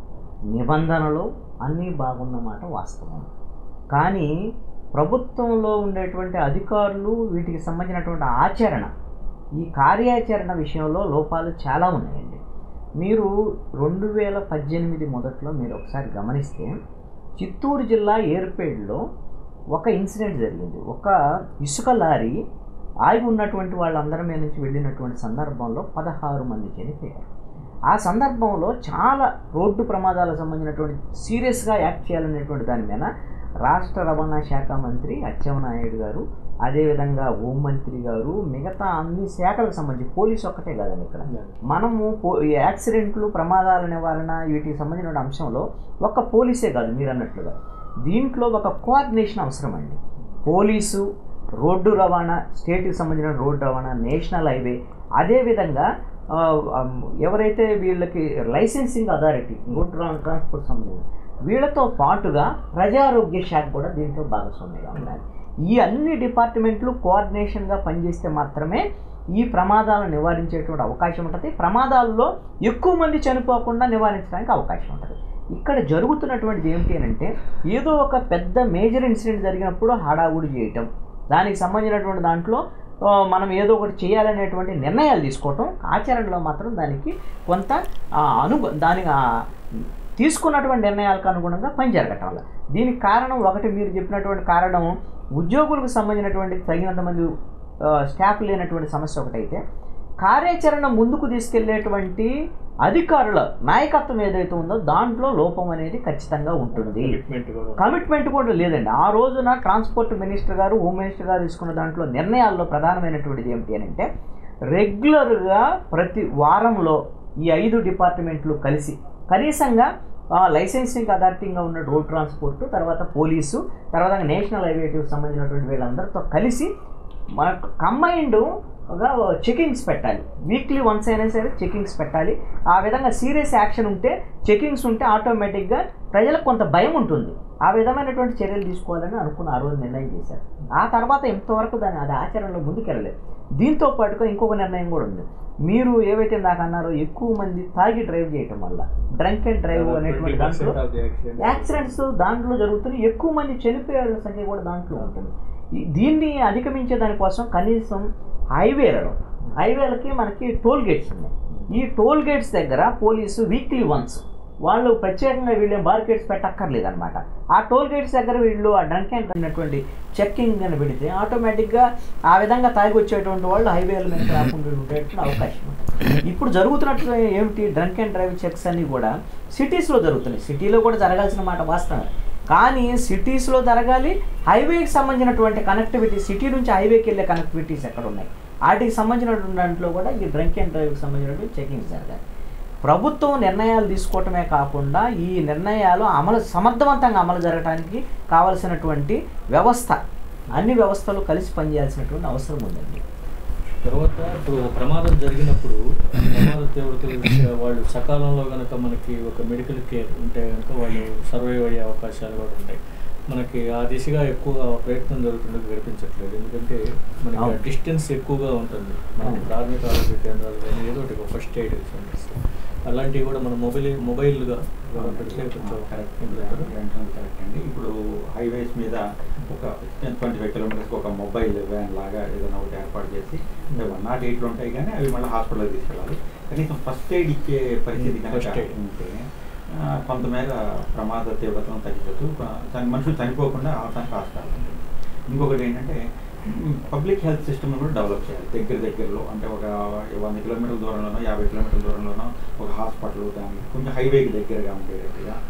నిబంధనలు అన్నీ బాగున్న మాట వాస్తవం కానీ ప్రభుత్వంలో ఉండేటువంటి అధికారులు వీటికి సంబంధించినటువంటి ఆచరణ ఈ కార్యాచరణ విషయంలో లోపాలు చాలా ఉన్నాయండి మీరు రెండు వేల పద్దెనిమిది మొదట్లో మీరు ఒకసారి గమనిస్తే చిత్తూరు జిల్లా ఏర్పేడ్లో ఒక ఇన్సిడెంట్ జరిగింది ఒక ఇసుక లారీ ఆగి ఉన్నటువంటి వాళ్ళందరి మీద నుంచి వెళ్ళినటువంటి సందర్భంలో పదహారు మంది చనిపోయారు ఆ సందర్భంలో చాలా రోడ్డు ప్రమాదాలకు సంబంధించినటువంటి సీరియస్గా యాక్ట్ చేయాలనేటువంటి దాని మీద రాష్ట్ర రవాణా శాఖ మంత్రి అచ్చెన్నాయుడు గారు అదేవిధంగా హోంమంత్రి గారు మిగతా అన్ని శాఖలకు సంబంధించి పోలీసు ఒక్కటే కాదండి ఇక్కడ మనము పో- ఈ యాక్సిడెంట్లు ప్రమాదాల నివారణ వీటికి సంబంధించిన అంశంలో ఒక్క పోలీసే కాదు మీరు అన్నట్లుగా దీంట్లో ఒక కోఆర్డినేషన్ అవసరం అండి పోలీసు రోడ్డు రవాణా స్టేట్కి సంబంధించిన రోడ్డు రవాణా నేషనల్ హైవే అదేవిధంగా ఆ, ఆ, ఎవరైతే వీళ్ళకి లైసెన్సింగ్ అథారిటీ రోడ్ ట్రాన్స్పోర్ట్ సంబంధించిన వీళ్ళతో పాటుగా ప్రజారోగ్య శాఖ కూడా దీంట్లో భాగస్వామిగా ఉండాలి ఈ అన్ని డిపార్ట్మెంట్లు కోఆర్డినేషన్గా పనిచేస్తే మాత్రమే ఈ ప్రమాదాలను నివారించేటువంటి అవకాశం ఉంటుంది ప్రమాదాల్లో ఎక్కువ మంది చనిపోకుండా నివారించడానికి అవకాశం ఉంటుంది ఇక్కడ జరుగుతున్నటువంటిది ఏమిటి అని అంటే ఏదో ఒక పెద్ద మేజర్ ఇన్సిడెంట్ జరిగినప్పుడు హడావుడి చేయటం దానికి సంబంధించినటువంటి దాంట్లో ఆ, మనం ఏదో ఒకటి చేయాలనేటువంటి నిర్ణయాలు తీసుకోవటం ఆచరణలో మాత్రం దానికి కొంత ఆ, అను దానికి ఆ, తీసుకున్నటువంటి నిర్ణయాలకు అనుగుణంగా పని జరగటం వల్ల దీనికి కారణం ఒకటి మీరు చెప్పినటువంటి కారణం ఉద్యోగులకు సంబంధించినటువంటి తగినంత మంది ఆ, స్టాఫ్ లేనటువంటి సమస్య ఒకటైతే కార్యాచరణ ముందుకు తీసుకెళ్లేటువంటి అధికారుల నాయకత్వం ఏదైతే ఉందో దాంట్లో లోపం అనేది ఖచ్చితంగా ఉంటుంది కమిట్మెంట్ కూడా కమిట్మెంట్ కూడా లేదండి ఆ రోజున ట్రాన్స్పోర్ట్ మినిస్టర్ గారు హోమ్ మినిస్టర్ గారు తీసుకున్న దాంట్లో నిర్ణయాల్లో ప్రధానమైనటువంటిది ఏమిటి అని అంటే రెగ్యులర్గా ప్రతి వారంలో ఈ ఐదు డిపార్ట్మెంట్లు కలిసి కనీసంగా ఆ, లైసెన్సింగ్ అథారిటీగా ఉన్న రోడ్ ట్రాన్స్పోర్ట్ తర్వాత పోలీసు తర్వాత నేషనల్ హైవేకి సంబంధించినటువంటి వీళ్ళందరితో కలిసి మనకు కంబైన్డ్గా చెకింగ్స్ పెట్టాలి వీక్లీ వన్స్ అయినా సరే చెకింగ్స్ పెట్టాలి ఆ విధంగా సీరియస్ యాక్షన్ ఉంటే చెకింగ్స్ ఉంటే ఆటోమేటిక్గా ప్రజలకు కొంత భయం ఉంటుంది ఆ విధమైనటువంటి చర్యలు తీసుకోవాలని అనుకున్న ఆ రోజు నిర్ణయం చేశారు ఆ తర్వాత ఇంతవరకు దాని అది ఆచరణలో ముందుకెళ్ళలేదు దీంతో పాటుగా ఇంకొక నిర్ణయం కూడా ఉంది మీరు ఏవైతే ఇందాక అన్నారో ఎక్కువ మంది తాగి డ్రైవ్ చేయటం వల్ల డ్రంక్ అండ్ డ్రైవ్ అనేటువంటి దాంట్లో 20% of the accidents. యాక్సిడెంట్స్ దాంట్లో జరుగుతున్నాయి ఎక్కువ మంది చనిపోయే వాళ్ళ సంఖ్య కూడా దాంట్లో ఉంటుంది ఈ- దీన్ని అధిగమించే దానికోసం కనీసం హైవేలలో హైవేలకి మనకి టోల్ గేట్స్ ఉన్నాయి ఈ టోల్ గేట్స్ దగ్గర పోలీసు వీక్లీ వన్స్ వాళ్ళు ప్రత్యేకంగా వీళ్ళు బార్కెట్స్ పెట్టక్కర్లేదు అనమాట ఆ టోల్ గేట్స్ దగ్గర వీళ్ళు ఆ డ్రంక్ అండ్ అన్నటువంటి చెక్కింగ్ అని పెడితే ఆటోమేటిక్గా ఆ విధంగా తాగి వచ్చేటువంటి వాళ్ళు హైవేల మీద రాకుండా ఉండేటువంటి అవకాశం ఉంటుంది ఇప్పుడు జరుగుతున్నట్టు ఏమిటి డ్రంక్ అండ్ డ్రైవ్ చెక్స్ అన్నీ కూడా సిటీస్లో జరుగుతున్నాయి సిటీలో కూడా జరగాల్సిన మాట వాస్తవం కానీ సిటీస్లో జరగాలి హైవేకి సంబంధించినటువంటి కనెక్టివిటీ సిటీ నుంచి హైవేకి వెళ్ళే కనెక్టివిటీస్ ఎక్కడ ఉన్నాయి వాటికి సంబంధించినటువంటి దాంట్లో కూడా ఈ డ్రంక్ అండ్ డ్రైవ్కి సంబంధించినటువంటి చెకింగ్స్ జరగాలి ప్రభుత్వం నిర్ణయాలు తీసుకోవటమే కాకుండా ఈ నిర్ణయాలు అమలు సమర్థవంతంగా అమలు జరగడానికి కావలసినటువంటి వ్యవస్థ అన్ని వ్యవస్థలు కలిసి పనిచేయాల్సినటువంటి అవసరం ఉందండి తర్వాత ఇప్పుడు ప్రమాదం జరిగినప్పుడు ప్రమాద తీవ్రతలు వాళ్ళు సకాలంలో కనుక మనకి ఒక మెడికల్ కేర్ ఉంటే కనుక వాళ్ళు సర్వైవ్ అయ్యే అవకాశాలు కూడా ఉంటాయి మనకి ఆ దిశగా ఎక్కువ ప్రయత్నం జరుగుతుండగా కనిపించట్లేదు ఎందుకంటే మనకి అవును. డిస్టెన్స్ ఎక్కువగా ఉంటుంది మనకి అవును. ప్రాథమిక ఆరోగ్య కేంద్రాలు కానీ ఏదో ఒకటి ఫస్ట్ ఎయిడ్ సెంటర్స్ అలాంటివి కూడా మన మొబైల్ మొబైల్గా పెడితే కొంచెం కరెక్ట్ ఏం చెప్తారు? కరెక్ట్ అండి ఇప్పుడు హైవేస్ మీద ఒక ట్వంటీ ఫైవ్ కిలోమీటర్స్కి ఒక మొబైల్ వ్యాన్ లాగా ఏదైనా ఒకటి ఏర్పాటు చేసి అంటే వన్ నాట్ ఎయిట్లు ఉంటాయి కానీ అవి మళ్ళీ హాస్పిటల్కి తీసుకెళ్ళాలి కనీసం ఫస్ట్ ఎయిడ్ ఇచ్చే పరిస్థితి Hmm, కనుక first aid. ఉంటే ఆ, కొంతమేర ప్రమాద తీవ్రతను తగ్గించవచ్చు చని- మనుషులు చనిపోకుండా అవటానికి ఆస్కారం ఉంటుంది ఇంకొకటి ఏంటంటే పబ్లిక్ హెల్త్ సిస్టమ్ కూడా డెవలప్ చేయాలి దగ్గర దగ్గరలో అంటే ఒక వంద కిలోమీటర్ల దూరంలోనో యాభై కిలోమీటర్ల దూరంలోనో ఒక హాస్పిటల్ కానీ కొంచెం హైవేకి దగ్గరగా ఉండేటట్టుగా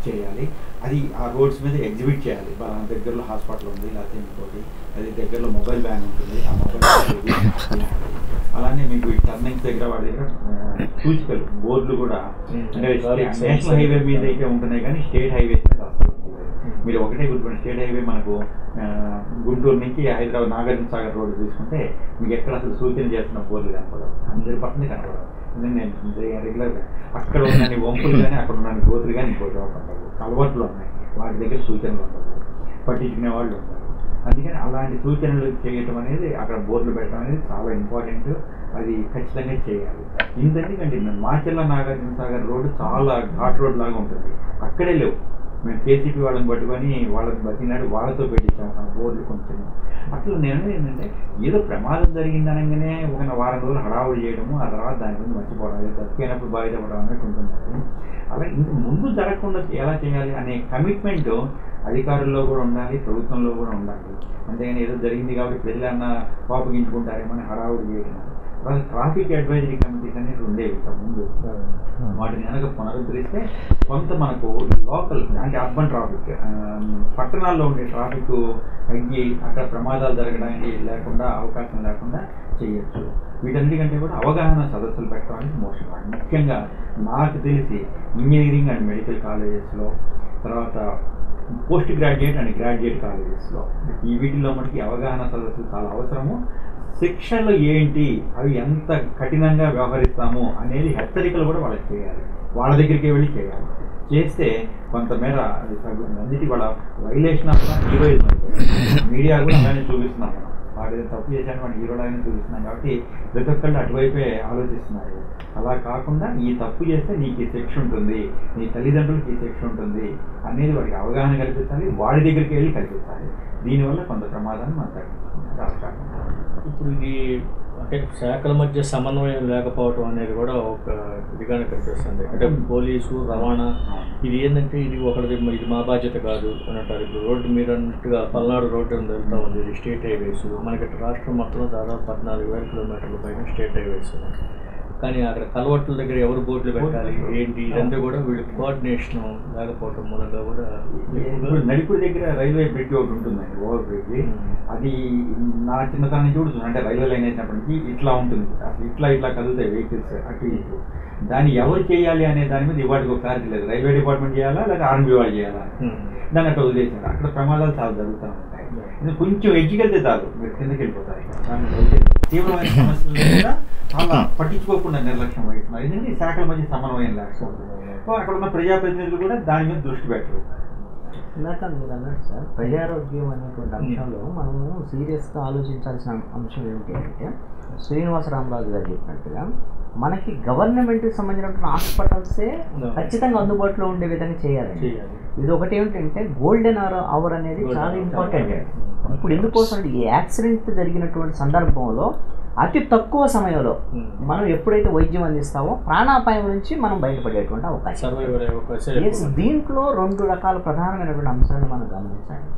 చేయాలి అది ఆ రోడ్స్ మీద ఎగ్జిబిట్ చేయాలి బా- దగ్గరలో హాస్పిటల్ ఉంది లేకపోతే ఇంకోటి అది దగ్గరలో మొబైల్ బ్యాన్ ఉంటుంది ఆ మొబైల్ బ్యాన్ అలానే మీకు ఈ టర్నింగ్స్ దగ్గర వాడి దగ్గర ఆ, సూచికలు బోర్డులు కూడా Hmm. అంటే Traffic signs. నేషనల్ హైవే మీద అయితే ఉంటున్నాయి కానీ స్టేట్ హైవేస్ మీద అసలు ఉంటుంది. మీరు ఒకటే గుర్తుపడి స్టేట్ హైవే మనకు ఆ, గుంటూరు నుంచి హైదరాబాద్ నాగార్జున సాగర్ రోడ్డు తీసుకుంటే మీకు ఎక్కడ అసలు సూచన చేస్తున్న బోర్డులు కనపడవు హండ్రెడ్ పర్సెంట్ కనపడవు ఎందుకంటే నేను రెగ్యులర్గా అక్కడ ఉన్న వంపులు కానీ అక్కడ ఉన్న గోతులు కానీ ఇంకో చోట ఉండవు కలవట్లు ఉన్నాయి వాటి దగ్గర సూచనలు ఉండవు పట్టించుకునే వాళ్ళు ఉండరు అందుకని అలాంటి సూచనలు చేయటం అనేది అక్కడ బోర్డులు పెట్టడం అనేది చాలా ఇంపార్టెంట్ అది ఖచ్చితంగా చేయాలి ఇంతెందుకంటే మాచెల్ల నాగార్జున సాగర్ రోడ్డు చాలా ఘాట్ రోడ్ లాగా ఉంటుంది అక్కడే లేవు మేము కేసీపీ వాళ్ళని పట్టుకొని వాళ్ళని బతినాడు వాళ్ళతో పెట్టించాం ఆ బోర్డులు కొంచెం అట్లా నేను అనేది ఏంటంటే ఏదో ప్రమాదం జరిగింది అనగానే ఒక వారం రోజులు హడావుడి చేయడము ఆ తర్వాత దాని గురించి మర్చిపోవడం అదే తప్పినప్పుడు బాధ్యపడడం అన్నట్టు ఉంటుంది అది. అలా ఇంక ముందు జరగకుండా ఎలా చేయాలి అనే కమిట్మెంట్ అధికారుల్లో కూడా ఉండాలి ప్రభుత్వంలో కూడా ఉండాలి అంతేగాని ఏదో జరిగింది కాబట్టి ప్రజలన్నా కోపగించుకుంటారేమో అని హడావుడి చేయడం తర్వాత ట్రాఫిక్ అడ్వైజరీ కమిటీస్ అనేవి ఉండేవి ఇంతకు ముందు వాటిని కనుక పునరుద్ధరిస్తే కొంత మనకు లోకల్ అంటే అర్బన్ ట్రాఫిక్ పట్టణాల్లో ఉండే ట్రాఫిక్ తగ్గి అక్కడ ప్రమాదాలు జరగడానికి లేకుండా అవకాశం లేకుండా చేయొచ్చు వీటన్నిటికంటే కూడా అవగాహన సదస్సులు పెట్టడానికి మోషన్ ముఖ్యంగా నాకు తెలిసి ఇంజనీరింగ్ అండ్ మెడికల్ కాలేజెస్లో తర్వాత పోస్ట్ గ్రాడ్యుయేట్ అండ్ గ్రాడ్యుయేట్ కాలేజెస్లో ఈ వీటిల్లో మనకి అవగాహన సదస్సులు చాలా అవసరము శిక్షలు ఏంటి అవి ఎంత కఠినంగా వ్యవహరిస్తాము అనేది హెచ్చరికలు కూడా వాళ్ళకి చేయాలి వాళ్ళ దగ్గరికి వెళ్ళి చేయాలి చేస్తే కొంతమేర అది తగ్గుతుంది అందుకే వాళ్ళ వైలేషన్ ఆఫ్ హీరోయిజం మీడియా కూడా అలానే చూపిస్తున్నాం మనం వాడు తప్పు చేశాను వాడు హీరో లాగానే చూపిస్తున్నాం కాబట్టి ప్రతి ఒక్కళ్ళు అటువైపే ఆలోచిస్తున్నారు అలా కాకుండా ఈ తప్పు చేస్తే నీకు ఈ శిక్ష ఉంటుంది నీ తల్లిదండ్రులకి ఈ శిక్ష ఉంటుంది అనేది వాడికి అవగాహన కల్పించాలి వాడి దగ్గరికి వెళ్ళి కల్పించాలి దీనివల్ల కొంత ప్రమాదాన్ని మనం తగ్గించుకునే ఆస్కారం ఉంది. ఇప్పుడు ఇది అంటే శాఖల మధ్య సమన్వయం లేకపోవటం అనేది కూడా ఒక ఇదిగానే కనిపిస్తుంది అంటే పోలీసు రవాణా ఇది ఏంటంటే ఇది ఒకరిది ఇది మా బాధ్యత కాదు అని అంటారు ఇప్పుడు రోడ్డు మీరు అన్నట్టుగా పల్నాడు రోడ్డు అని వెళ్తా ఉంది ఇది స్టేట్ హైవేస్ మనకి ఇటు రాష్ట్రం మొత్తంలో దాదాపు పద్నాలుగు వేల కిలోమీటర్ల పైన స్టేట్ హైవేస్ ఉన్నాయి కానీ అక్కడ కలవట్ల దగ్గర ఎవరు బోర్డులు పెట్టాలి ఏంటి ఇదంతా కూడా వీళ్ళు కోఆర్డినేషన్ లేకపోవటం మూలంగా కూడా ఇప్పుడు నడిపూడి దగ్గర రైల్వే బ్రిడ్జ్ ఒకటి ఉంటుందండి ఓవర్ బ్రిడ్జ్ అది నా చిన్నతనం నుంచి కూడా చూడండి. అంటే రైల్వే లైన్ వేసినప్పటి నుంచి ఇట్లా ఉంటుంది అసలు ఇట్లా ఇట్లా కదులుతాయి వెహికల్స్ అటు ఇటు దాన్ని ఎవరు చేయాలి అనే దాని మీద ఇవాటికి ఒక క్లారిటీ లేదు రైల్వే డిపార్ట్మెంట్ చేయాలా లేదా ఆర్మీ వాళ్ళు చేయాలా Hmm. దాన్ని అట్లా వదిలేసారు అక్కడ ప్రమాదాలు చాలా జరుగుతూ ఉంటాయి ఇది కొంచెం ఎడ్జికెళ్తే చాలు మీరు కిందకి వెళ్ళిపోతారు ఇక. దాన్ని వదిలేయండి. తీవ్రమైన సమస్యలు కూడా చాలా పట్టించుకోకుండా నిర్లక్ష్యం వహిస్తున్నారు ఎందుకంటే ఈ శాఖల మధ్య సమన్వయం లేకపోతే అక్కడ ఉన్న ప్రజాప్రతినిధులు కూడా దాని మీద దృష్టి పెట్టరు ఇందాక మీరు అన్నట్టు సార్ ప్రజారోగ్యం అనేటువంటి అంశంలో మనము సీరియస్గా ఆలోచించాల్సిన అంశం ఏమిటి అంటే శ్రీనివాసరామరాజు గారు చెప్పినట్టుగా మనకి గవర్నమెంట్కి సంబంధించినటువంటి హాస్పిటల్సే ఖచ్చితంగా అందుబాటులో ఉండే విధంగా చేయాలి చేయాలి ఇది ఒకటి ఏమిటంటే గోల్డెన్ అవర్ అవర్ అనేది Golden చాలా hour. ఇంపార్టెంట్ ఇప్పుడు ఎందుకోసం అంటే ఈ యాక్సిడెంట్ జరిగినటువంటి సందర్భంలో అతి తక్కువ సమయంలో Hmm. మనం ఎప్పుడైతే వైద్యం అందిస్తామో ప్రాణాపాయం నుంచి మనం బయటపడేటువంటి అవకాశం సర్వైవల్ అయ్యే అవకాశాలు Yes, ఎక్కువ ఉన్నాయి. దీంట్లో రెండు రకాల ప్రధానమైనటువంటి అంశాలను మనం గమనించాలి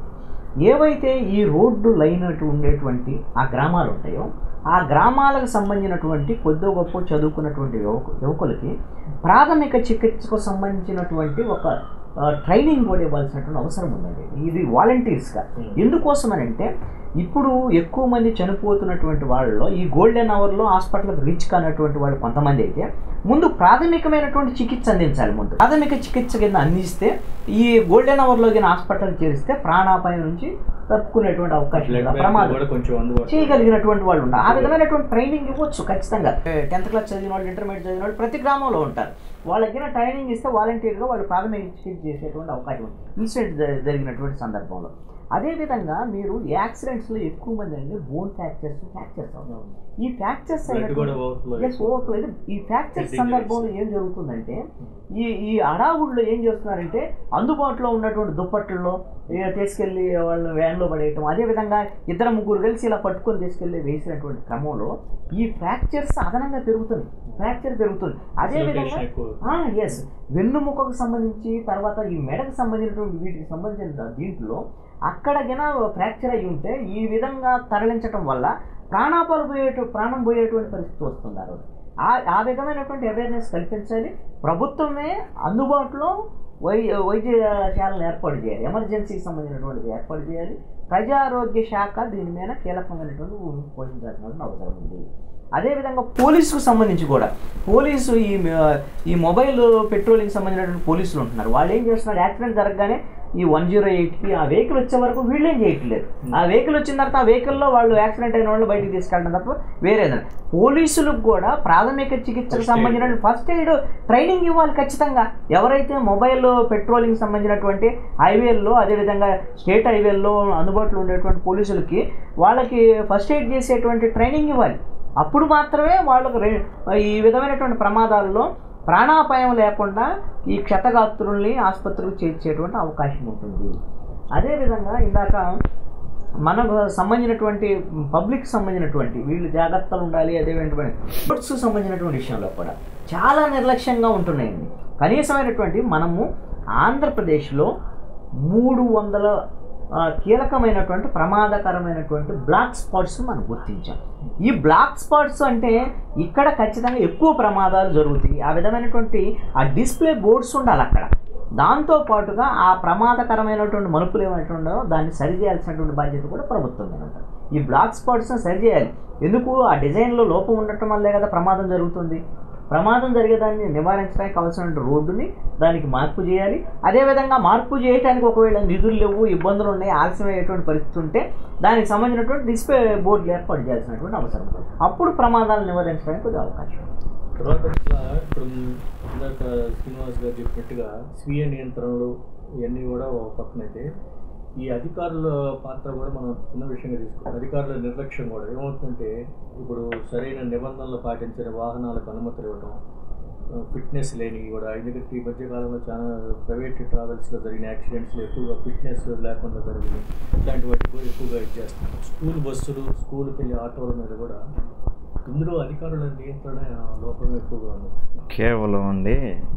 ఏవైతే ఈ రోడ్డు లైన్ అటు ఉండేటువంటి ఆ గ్రామాలు ఉంటాయో ఆ గ్రామాలకు సంబంధించినటువంటి కొద్ది గొప్ప చదువుకున్నటువంటి యువకు యువకులకి ప్రాథమిక చికిత్సకు సంబంధించినటువంటి ఒక ఆ, ట్రైనింగ్ కూడా ఇవ్వాల్సినటువంటి అవసరం ఉందండి ఇది వాలంటీర్స్గా Hmm. ఎందుకోసం అని అంటే ఇప్పుడు ఎక్కువ మంది చనిపోతున్నటువంటి వాళ్ళలో ఈ గోల్డెన్ అవర్లో హాస్పిటల్కి రీచ్ కానటువంటి వాళ్ళు కొంతమంది అయితే ముందు ప్రాథమికమైనటువంటి చికిత్స అందించాలి ముందు ప్రాథమిక చికిత్స కింద అందిస్తే ఈ గోల్డెన్ అవర్లో కింద హాస్పిటల్ చేరిస్తే ప్రాణాపాయం నుంచి తప్పుకునేటువంటి అవకాశం బ్లడ్ ఉంది. బ్యాంక్ ప్రమాదం కూడా కొంచెం అందుబాటులో చేయగలిగినటువంటి వాళ్ళు ఉంటారు ఆ విధమైనటువంటి ట్రైనింగ్ ఇవ్వచ్చు ఖచ్చితంగా టెన్త్ క్లాస్ చదివిన వాళ్ళు ఇంటర్మీడియట్ చదివిన వాళ్ళు ప్రతి గ్రామంలో ఉంటారు వాళ్ళకి ట్రైనింగ్ ఇస్తే వాలంటీర్గా వాళ్ళు ప్రాథమిక చికిత్స చేసేటువంటి అవకాశం ఉంది ఇన్సిడెంట్ జ- జరిగినటువంటి సందర్భంలో అదేవిధంగా మీరు యాక్సిడెంట్స్లో ఎక్కువ మంది అండి బోన్ ఫ్రాక్చర్స్ ఫ్రాక్చర్స్ అవుతాయి ఈ ఫ్రాక్చర్స్ బ్లడ్ కూడా overflow Yes, overflow అయితే ఈ ఫ్రాక్చర్స్ Injuries. సందర్భంలో ఏం జరుగుతుందంటే ఈ ఈ అడావుల్లో ఏం చేస్తున్నారంటే అందుబాటులో ఉన్నటువంటి దుప్పట్లలో ఇక తీసుకెళ్ళి వాళ్ళని వ్యాన్లో పడేయటం అదేవిధంగా ఇద్దరు ముగ్గురు కలిసి ఇలా పట్టుకొని తీసుకెళ్ళి వేసినటువంటి క్రమంలో ఈ ఫ్రాక్చర్స్ అదనంగా పెరుగుతుంది ఫ్రాక్చర్ పెరుగుతుంది అదేవిధంగా Location ఎక్కువ. ఎస్ వెన్నుముకకు సంబంధించి తర్వాత ఈ మెడకు సంబంధించినటువంటి వీటికి సంబంధించిన దీంట్లో అక్కడ గిన ఫ్రాక్చర్ అయి ఉంటే ఈ విధంగా తరలించడం వల్ల ప్రాణాపాలు పోయేట ప్రాణం పోయేటువంటి పరిస్థితి వస్తుంది ఆ రోజు ఆ ఆ విధమైనటువంటి అవేర్నెస్ కల్పించాలి ప్రభుత్వమే అందుబాటులో వై వైద్యశాలను ఏర్పాటు చేయాలి ఎమర్జెన్సీకి సంబంధించినటువంటిది ఏర్పాటు చేయాలి ప్రజారోగ్య శాఖ దీని మీద కీలకమైనటువంటి భూమిక పోషించాల్సినటువంటి అవసరం ఉంది అదేవిధంగా పోలీసుకు సంబంధించి కూడా పోలీసు ఈ మ- ఈ మొబైల్ పెట్రోలింగ్ సంబంధించినటువంటి పోలీసులు ఉంటున్నారు వాళ్ళు ఏం చేస్తున్నారు యాక్సిడెంట్ జరగగానే ఈ వన్ జీరో ఎయిట్కి ఆ వెహికల్ వచ్చే వరకు వీళ్ళు ఏం చేయట్లేదు ఆ వెహికల్ వచ్చిన తర్వాత ఆ వెహికల్లో వాళ్ళు యాక్సిడెంట్ అయిన వాళ్ళు బయటికి తీసుకెళ్ళడం తప్ప వేరేదని పోలీసులకు కూడా ప్రాథమిక చికిత్సకు First aid. సంబంధించిన ఫస్ట్ ఎయిడ్ ట్రైనింగ్ ఇవ్వాలి ఖచ్చితంగా ఎవరైతే మొబైల్ పెట్రోలింగ్ సంబంధించినటువంటి హైవేల్లో అదేవిధంగా స్టేట్ హైవేల్లో అందుబాటులో ఉండేటువంటి పోలీసులకి వాళ్ళకి ఫస్ట్ ఎయిడ్ చేసేటువంటి ట్రైనింగ్ ఇవ్వాలి అప్పుడు మాత్రమే వాళ్ళకు రే- ఈ విధమైనటువంటి ప్రమాదాల్లో ప్రాణాపాయం లేకుండా ఈ క్షతగాత్రుల్ని ఆసుపత్రికి చేర్చేటువంటి అవకాశం ఉంటుంది అదేవిధంగా ఇందాక మనకు సంబంధించినటువంటి పబ్లిక్ సంబంధించినటువంటి వీళ్ళు జాగ్రత్తలు ఉండాలి అదేవిధంగా స్పోర్ట్స్ సంబంధించినటువంటి విషయంలో కూడా చాలా నిర్లక్ష్యంగా ఉంటున్నాయండి కనీసమైనటువంటి మనము ఆంధ్రప్రదేశ్లో మూడు వందల ఆ, కీలకమైనటువంటి ప్రమాదకరమైనటువంటి బ్లాక్ స్పాట్స్ మనం గుర్తించాం ఈ బ్లాక్ స్పాట్స్ అంటే ఇక్కడ ఖచ్చితంగా ఎక్కువ ప్రమాదాలు జరుగుతాయి ఆ విధమైనటువంటి ఆ డిస్ప్లే బోర్డ్స్ ఉండాలి అక్కడ దాంతో పాటుగా ఆ ప్రమాదకరమైనటువంటి మలుపులు ఏమైతే ఉన్నాయో దాన్ని సరిచేయాల్సినటువంటి బాధ్యత కూడా ప్రభుత్వం మీద ఉంటుంది ఈ బ్లాక్ స్పాట్స్ని సరిచేయాలి ఎందుకు ఆ డిజైన్లో లోపం ఉండటం వల్లే కదా ప్రమాదం జరుగుతుంది ప్రమాదం జరిగేదాన్ని నివారించడానికి అవసరమైన రోడ్డుని దానికి మార్పు చేయాలి అదేవిధంగా మార్పు చేయడానికి ఒకవేళ నిధులు లేవు ఇబ్బందులు ఉన్నాయి ఆలస్యమయ్యేటువంటి పరిస్థితి ఉంటే దానికి సంబంధించినటువంటి డిస్ప్లే బోర్డులు ఏర్పాటు చేయాల్సినటువంటి అవసరం ఉంది. అప్పుడు ప్రమాదాలను నివారించడానికి కొద్దిగా అవకాశం ఉంది. తర్వాత ఇట్లా ఇప్పుడు ఇందాక శ్రీనివాస్ గారు చెప్పినట్టుగా స్వీయ నియంత్రణలు ఇవన్నీ కూడా ఒక పక్కనైతే ఈ అధికారుల పాత్ర కూడా మనం చిన్న విషయంగా తీసుకోవాలి అధికారుల నిర్లక్ష్యం కూడా ఏమవుతుందంటే ఇప్పుడు సరైన నిబంధనలు పాటించిన వాహనాలకు అనుమతులు ఇవ్వడం ఫిట్నెస్ లేని కూడా ఎందుకంటే ఈ మధ్య కాలంలో చాలా ప్రైవేట్ ట్రావెల్స్లో జరిగిన యాక్సిడెంట్స్లో ఎక్కువగా ఫిట్నెస్ లేకుండా జరిగింది ఇట్లాంటి వాటికి కూడా ఎక్కువగా ఇది చేస్తున్నారు స్కూల్ బస్సులు స్కూల్కి వెళ్ళే ఆటోల మీద కూడా ఇందులో అధికారుల నియంత్రణ లోపం ఎక్కువగా ఉంది కేవలం అండి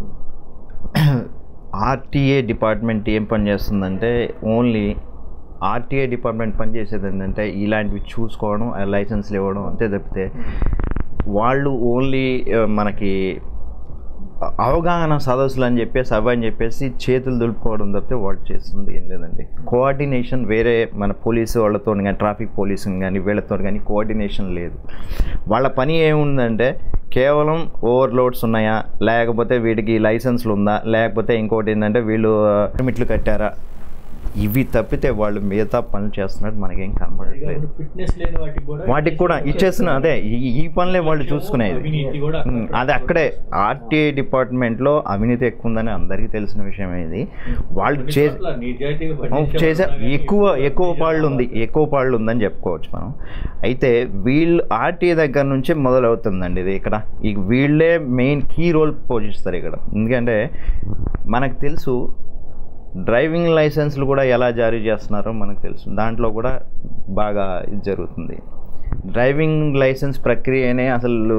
ఆర్టీఏ డిపార్ట్మెంట్ ఏం పని చేస్తుందంటే ఓన్లీ ఆర్టీఏ డిపార్ట్మెంట్ పని చేసేది ఏంటంటే ఇలాంటివి చూసుకోవడం ఆ లైసెన్స్లు ఇవ్వడం అంతే తప్పితే వాళ్ళు ఓన్లీ ఆ, మనకి అవగాహన సదస్సులు అని చెప్పేసి అవి అని చెప్పేసి చేతులు దులుపుకోవడం తప్పితే వాళ్ళు చేస్తుంది ఏం లేదండి కోఆర్డినేషన్ వేరే మన పోలీసు వాళ్ళతో కానీ ట్రాఫిక్ పోలీసు కానీ వీళ్ళతో కానీ కోఆర్డినేషన్ లేదు వాళ్ళ పని ఏముందంటే కేవలం ఓవర్లోడ్స్ ఉన్నాయా లేకపోతే వీటికి లైసెన్స్లు ఉందా లేకపోతే ఇంకోటి ఏంటంటే వీళ్ళు లిమిట్లు కట్టారా ఇవి తప్పితే వాళ్ళు మిగతా పనులు చేస్తున్నట్టు మనకేం కనబడట్లేదు ఫిట్నెస్ లేని వాటికి కూడా వాటికి కూడా ఇచ్చేస్తున్న అదే ఈ- ఈ పనులే వాళ్ళు చూసుకునేది అవినీతి కూడా ఉమ్, అది అక్కడే ఆర్టీఐ డిపార్ట్మెంట్లో అవినీతి ఎక్కువ ఉందని అందరికీ తెలిసిన విషయం ఇది వాళ్ళు కొన్ని చే చోట్ల నిజాయితీగా అవును, పనిచేసే చేసే వాళ్ళు కానీ ఎక్కువ ఎక్కువ నిజాయితీగా పాళ్ళు ఉంది ఎక్కువ పాళ్ళు ఉందని చెప్పుకోవచ్చు మనం అయితే వీళ్ళు ఆర్టీఐ దగ్గర నుంచి మొదలవుతుందండి ఇది ఇక్కడ ఈ వీళ్ళే మెయిన్ కీ రోల్ పోషిస్తారు ఇక్కడ ఎందుకంటే మనకు తెలుసు డ్రైవింగ్ లైసెన్స్లు కూడా ఎలా జారీ చేస్తున్నారో మనకు తెలుసు దాంట్లో కూడా బాగా ఇది జరుగుతుంది డ్రైవింగ్ లైసెన్స్ ప్రక్రియనే అసలు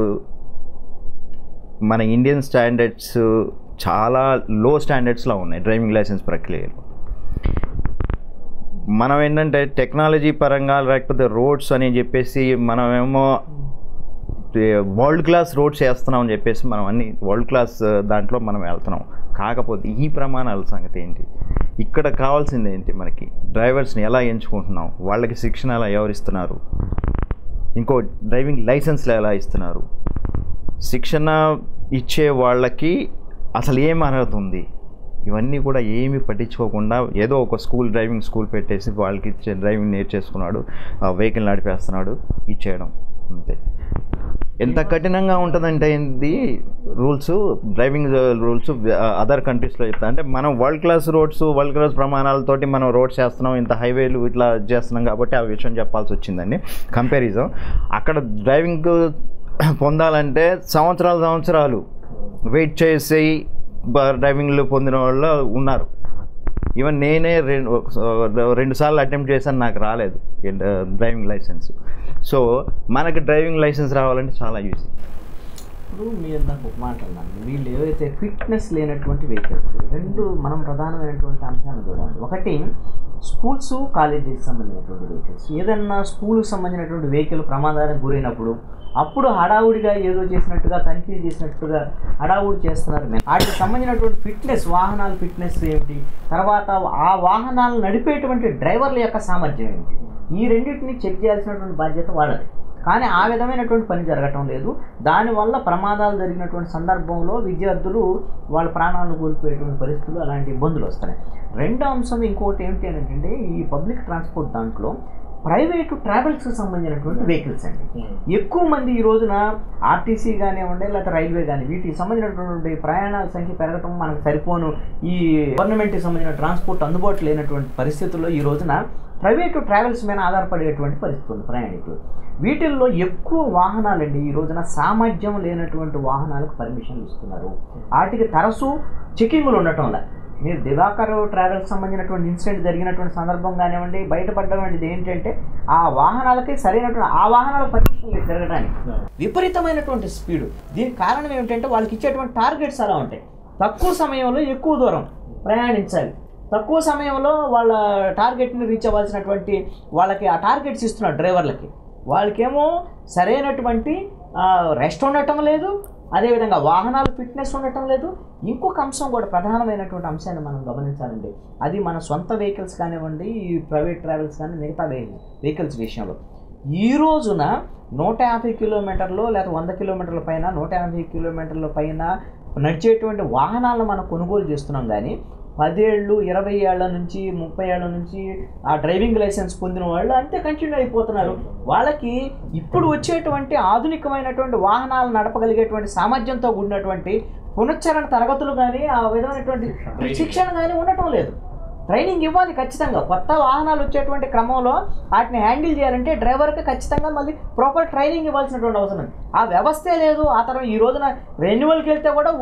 మన ఇండియన్ స్టాండర్డ్స్ చాలా లో స్టాండర్డ్స్లో ఉన్నాయి డ్రైవింగ్ లైసెన్స్ ప్రక్రియలో మనం ఏంటంటే టెక్నాలజీ పరంగా లేకపోతే రోడ్స్ అని చెప్పేసి మనమేమో వరల్డ్ క్లాస్ రోడ్స్ వేస్తున్నాం అని చెప్పేసి మనం అన్ని వరల్డ్ క్లాస్ దాంట్లో మనం వెళ్తున్నాం కాకపోతే ఈ ప్రమాణాల సంగతి ఏంటి ఇక్కడ కావాల్సింది ఏంటి మనకి డ్రైవర్స్ని ఎలా ఎంచుకుంటున్నాం వాళ్ళకి శిక్షణ ఎలా ఎవరు ఇస్తున్నారు ఇంకో డ్రైవింగ్ లైసెన్స్లు ఎలా ఇస్తున్నారు శిక్షణ ఇచ్చే వాళ్ళకి అసలు ఏం అర్హత ఉంది ఇవన్నీ కూడా ఏమీ పట్టించుకోకుండా ఏదో ఒక స్కూల్ డ్రైవింగ్ స్కూల్ పెట్టేసి వాళ్ళకి ఇచ్చే డ్రైవింగ్ నేర్చేసుకున్నాడు వెహికల్ నడిపేస్తున్నాడు ఇచ్చేయడం అంతే ఎంత కఠినంగా ఉంటుందంటే ఏంది రూల్స్ డ్రైవింగ్ రూల్స్ అదర్ కంట్రీస్లో చెప్తా అంటే మనం world class roads world class ప్రమాణాలతోటి మనం రోడ్స్ చేస్తున్నాం ఇంత హైవేలు ఇట్లా చేస్తున్నాం కాబట్టి ఆ విషయం చెప్పాల్సి వచ్చిందండి కంపారిజన్ అక్కడ డ్రైవింగ్ పొందాలంటే సంవత్సరాలు సంవత్సరాలు వెయిట్ చేసి బ- డ్రైవింగ్లు పొందిన వాళ్ళు ఉన్నారు ఈవెన్ నేనే రెండు రెండు సార్లు అటెంప్ట్ చేశాను నాకు రాలేదు ఈ డ- డ్రైవింగ్ లైసెన్స్ సో మనకి డ్రైవింగ్ లైసెన్స్ రావాలంటే చాలా ఈజీ ఇప్పుడు మీరు ఇందాక ఒక మాట అన్నాను వీళ్ళు ఏవైతే ఫిట్నెస్ లేనటువంటి వెహికల్స్ రెండు మనం ప్రధానమైనటువంటి అంశాలను చూడాలి ఒకటి స్కూల్స్ కాలేజీకి సంబంధించినటువంటి వెహికల్స్ ఏదన్నా స్కూల్కి సంబంధించినటువంటి వెహికల్ ప్రమాదానికి గురైనప్పుడు అప్పుడు హడావుడిగా ఏదో చేసినట్టుగా తనిఖీ చేసినట్టుగా హడావుడి చేస్తున్నారు వాటికి సంబంధించినటువంటి ఫిట్నెస్ వాహనాల ఫిట్నెస్ ఏమిటి తర్వాత ఆ వాహనాలు నడిపేటువంటి డ్రైవర్ల యొక్క సామర్థ్యం ఏమిటి ఈ రెండింటిని చెక్ చేయాల్సినటువంటి బాధ్యత వాళ్ళది కానీ ఆ విధమైనటువంటి పని జరగటం లేదు దానివల్ల ప్రమాదాలు జరిగినటువంటి సందర్భంలో విద్యార్థులు వాళ్ళ ప్రాణాలను కోల్పోయేటువంటి పరిస్థితులు అలాంటి ఇబ్బందులు వస్తున్నాయి రెండో అంశం ఇంకోటి ఏమిటి అని అంటే ఈ పబ్లిక్ ట్రాన్స్పోర్ట్ దాంట్లో ప్రైవేటు ట్రావెల్స్కి సంబంధించినటువంటి వెహికల్స్ అండి ఎక్కువ మంది ఈ రోజున ఆర్టీసీ కానివ్వండి లేకపోతే రైల్వే కానీ వీటికి సంబంధించినటువంటి ప్రయాణాల సంఖ్య పెరగటం మనకు సరిపోను ఈ గవర్నమెంట్కి సంబంధించిన ట్రాన్స్పోర్ట్ అందుబాటులో లేనటువంటి పరిస్థితుల్లో ఈ రోజున ప్రైవేటు ట్రావెల్స్ మీద ఆధారపడేటువంటి పరిస్థితి ఉంది ప్రయాణికులు వీటిల్లో ఎక్కువ వాహనాలండి ఈ రోజున సామర్థ్యం లేనటువంటి వాహనాలకు పర్మిషన్ ఇస్తున్నారు వాటికి తరచూ చెకింగ్లు ఉండటం వల్ల మీరు దివాకర్ ట్రావెల్స్ సంబంధించినటువంటి ఇన్సిడెంట్ జరిగినటువంటి సందర్భం కానివ్వండి బయటపడడం ఏంటంటే ఆ వాహనాలకి సరైనటువంటి ఆ వాహనాల పర్మిషన్ లేదు తిరగడానికి విపరీతమైనటువంటి స్పీడ్ దీనికి కారణం ఏమిటంటే వాళ్ళకి ఇచ్చేటువంటి టార్గెట్స్ అలా ఉంటాయి తక్కువ సమయంలో ఎక్కువ దూరం ప్రయాణించాలి తక్కువ సమయంలో వాళ్ళ టార్గెట్ని రీచ్ అవ్వాల్సినటువంటి వాళ్ళకి ఆ టార్గెట్స్ ఇస్తున్నారు డ్రైవర్లకి వాళ్ళకేమో సరైనటువంటి రెస్ట్ ఉండటం లేదు అదేవిధంగా వాహనాలు ఫిట్నెస్ ఉండటం లేదు ఇంకొక అంశం కూడా ప్రధానమైనటువంటి అంశాన్ని మనం గమనించాలండి అది మన సొంత వెహికల్స్ కానివ్వండి ఈ ప్రైవేట్ ట్రావెల్స్ కానీ మిగతా వెహికల్స్ విషయంలో ఈ రోజున నూట యాభై కిలోమీటర్లు లేదా వంద కిలోమీటర్ల పైన నూట యాభై కిలోమీటర్ల పైన నడిచేటువంటి వాహనాలను మనం కొనుగోలు చేస్తున్నాం కానీ పదేళ్ళు ఇరవై ఏళ్ల నుంచి ముప్పై ఏళ్ల నుంచి ఆ డ్రైవింగ్ లైసెన్స్ పొందిన వాళ్ళు అంతే కంటిన్యూ అయిపోతున్నారు వాళ్ళకి ఇప్పుడు వచ్చేటువంటి ఆధునికమైనటువంటి వాహనాలు నడపగలిగేటువంటి సామర్థ్యంతో కూడినటువంటి పునశ్చరణ తరగతులు కానీ ఆ విధమైనటువంటి శిక్షణ కానీ ఉండటం లేదు ట్రైనింగ్ ఇవ్వాలి ఖచ్చితంగా కొత్త వాహనాలు వచ్చేటువంటి క్రమంలో వాటిని హ్యాండిల్ చేయాలంటే డ్రైవర్కి ఖచ్చితంగా మళ్ళీ ప్రాపర్ ట్రైనింగ్ ఇవ్వాల్సినటువంటి అవసరం ఉంది ఆ వ్యవస్థే లేదు ఆ తర్వాత ఈ రోజున రెన్యువల్కి వెళ్తే కూడా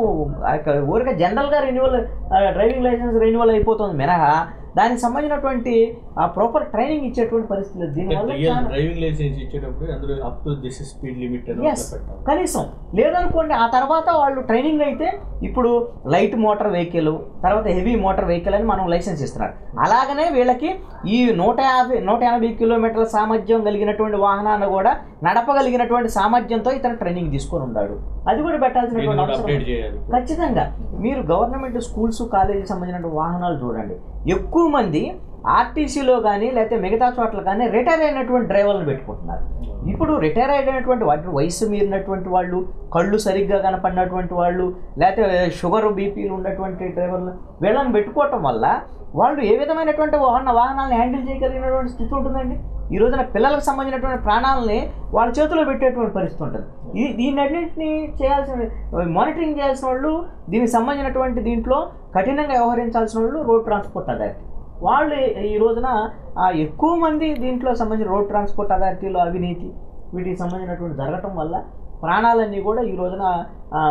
ఊరికే జనరల్గా రెన్యువల్ డ్రైవింగ్ లైసెన్స్ రెన్యువల్ అయిపోతుంది మినహా దానికి సంబంధించినటువంటి ఆ ప్రాపర్ ట్రైనింగ్ ఇచ్చేటువంటి పరిస్థితి లేదు దీనివల్ల చాలా డ్రైవింగ్ లైసెన్స్ ఇచ్చేటప్పుడు అందులో up to this speed limit అని ఎస్ అట్లా పెట్టాలి కనీసం లేదనుకోండి ఆ తర్వాత వాళ్ళు ట్రైనింగ్ అయితే ఇప్పుడు లైట్ మోటార్ వెహికల్ తర్వాత హెవీ మోటార్ వెహికల్ అని మనం లైసెన్స్ ఇస్తున్నారు అలాగనే వీళ్ళకి ఈ నూట యాభై నూట ఎనభై కిలోమీటర్ల సామర్థ్యం కలిగినటువంటి వాహనాన్ని కూడా నడపగలిగినటువంటి సామర్థ్యంతో ఇతను ట్రైనింగ్ తీసుకొని ఉన్నాడు అది కూడా దీన్ని పెట్టాల్సినటువంటి కూడా అవసరం అప్డేట్ ఉంది. చేయాలి ఖచ్చితంగా మీరు గవర్నమెంట్ స్కూల్స్ కాలేజీ సంబంధించిన వాహనాలు చూడండి ఎక్కువ మంది ఆర్టీసీలో కానీ లేకపోతే మిగతా చోట్ల కానీ రిటైర్ అయినటువంటి డ్రైవర్లను పెట్టుకుంటున్నారు ఇప్పుడు రిటైర్ అయినటువంటి వాటి వయసు మీరినటువంటి వాళ్ళు కళ్ళు సరిగ్గా కనపడినటువంటి వాళ్ళు లేకపోతే షుగర్ బీపీలు ఉన్నటువంటి డ్రైవర్లు వీళ్ళని పెట్టుకోవటం వల్ల వాళ్ళు ఏ విధమైనటువంటి వాహన వాహనాలను హ్యాండిల్ చేయగలిగినటువంటి స్థితి ఉంటుందండి ఈ రోజున పిల్లలకు సంబంధించినటువంటి ప్రాణాలని వాళ్ళ చేతిలో పెట్టేటువంటి పరిస్థితి ఉంటుంది ఈ దీన్నన్నింటినీ చేయాల్సిన మానిటరింగ్ చేయాల్సిన వాళ్ళు దీనికి సంబంధించినటువంటి దీంట్లో కఠినంగా వ్యవహరించాల్సిన వాళ్ళు రోడ్ ట్రాన్స్పోర్ట్ అథారిటీ వాళ్ళు ఈ రోజున ఆ, ఎక్కువ మంది దీంట్లో సంబంధించిన రోడ్ ట్రాన్స్పోర్ట్ అథారిటీలో అవినీతి వీటికి సంబంధించినటువంటి జరగటం వల్ల ప్రాణాలన్నీ కూడా ఈ రోజున ఆ,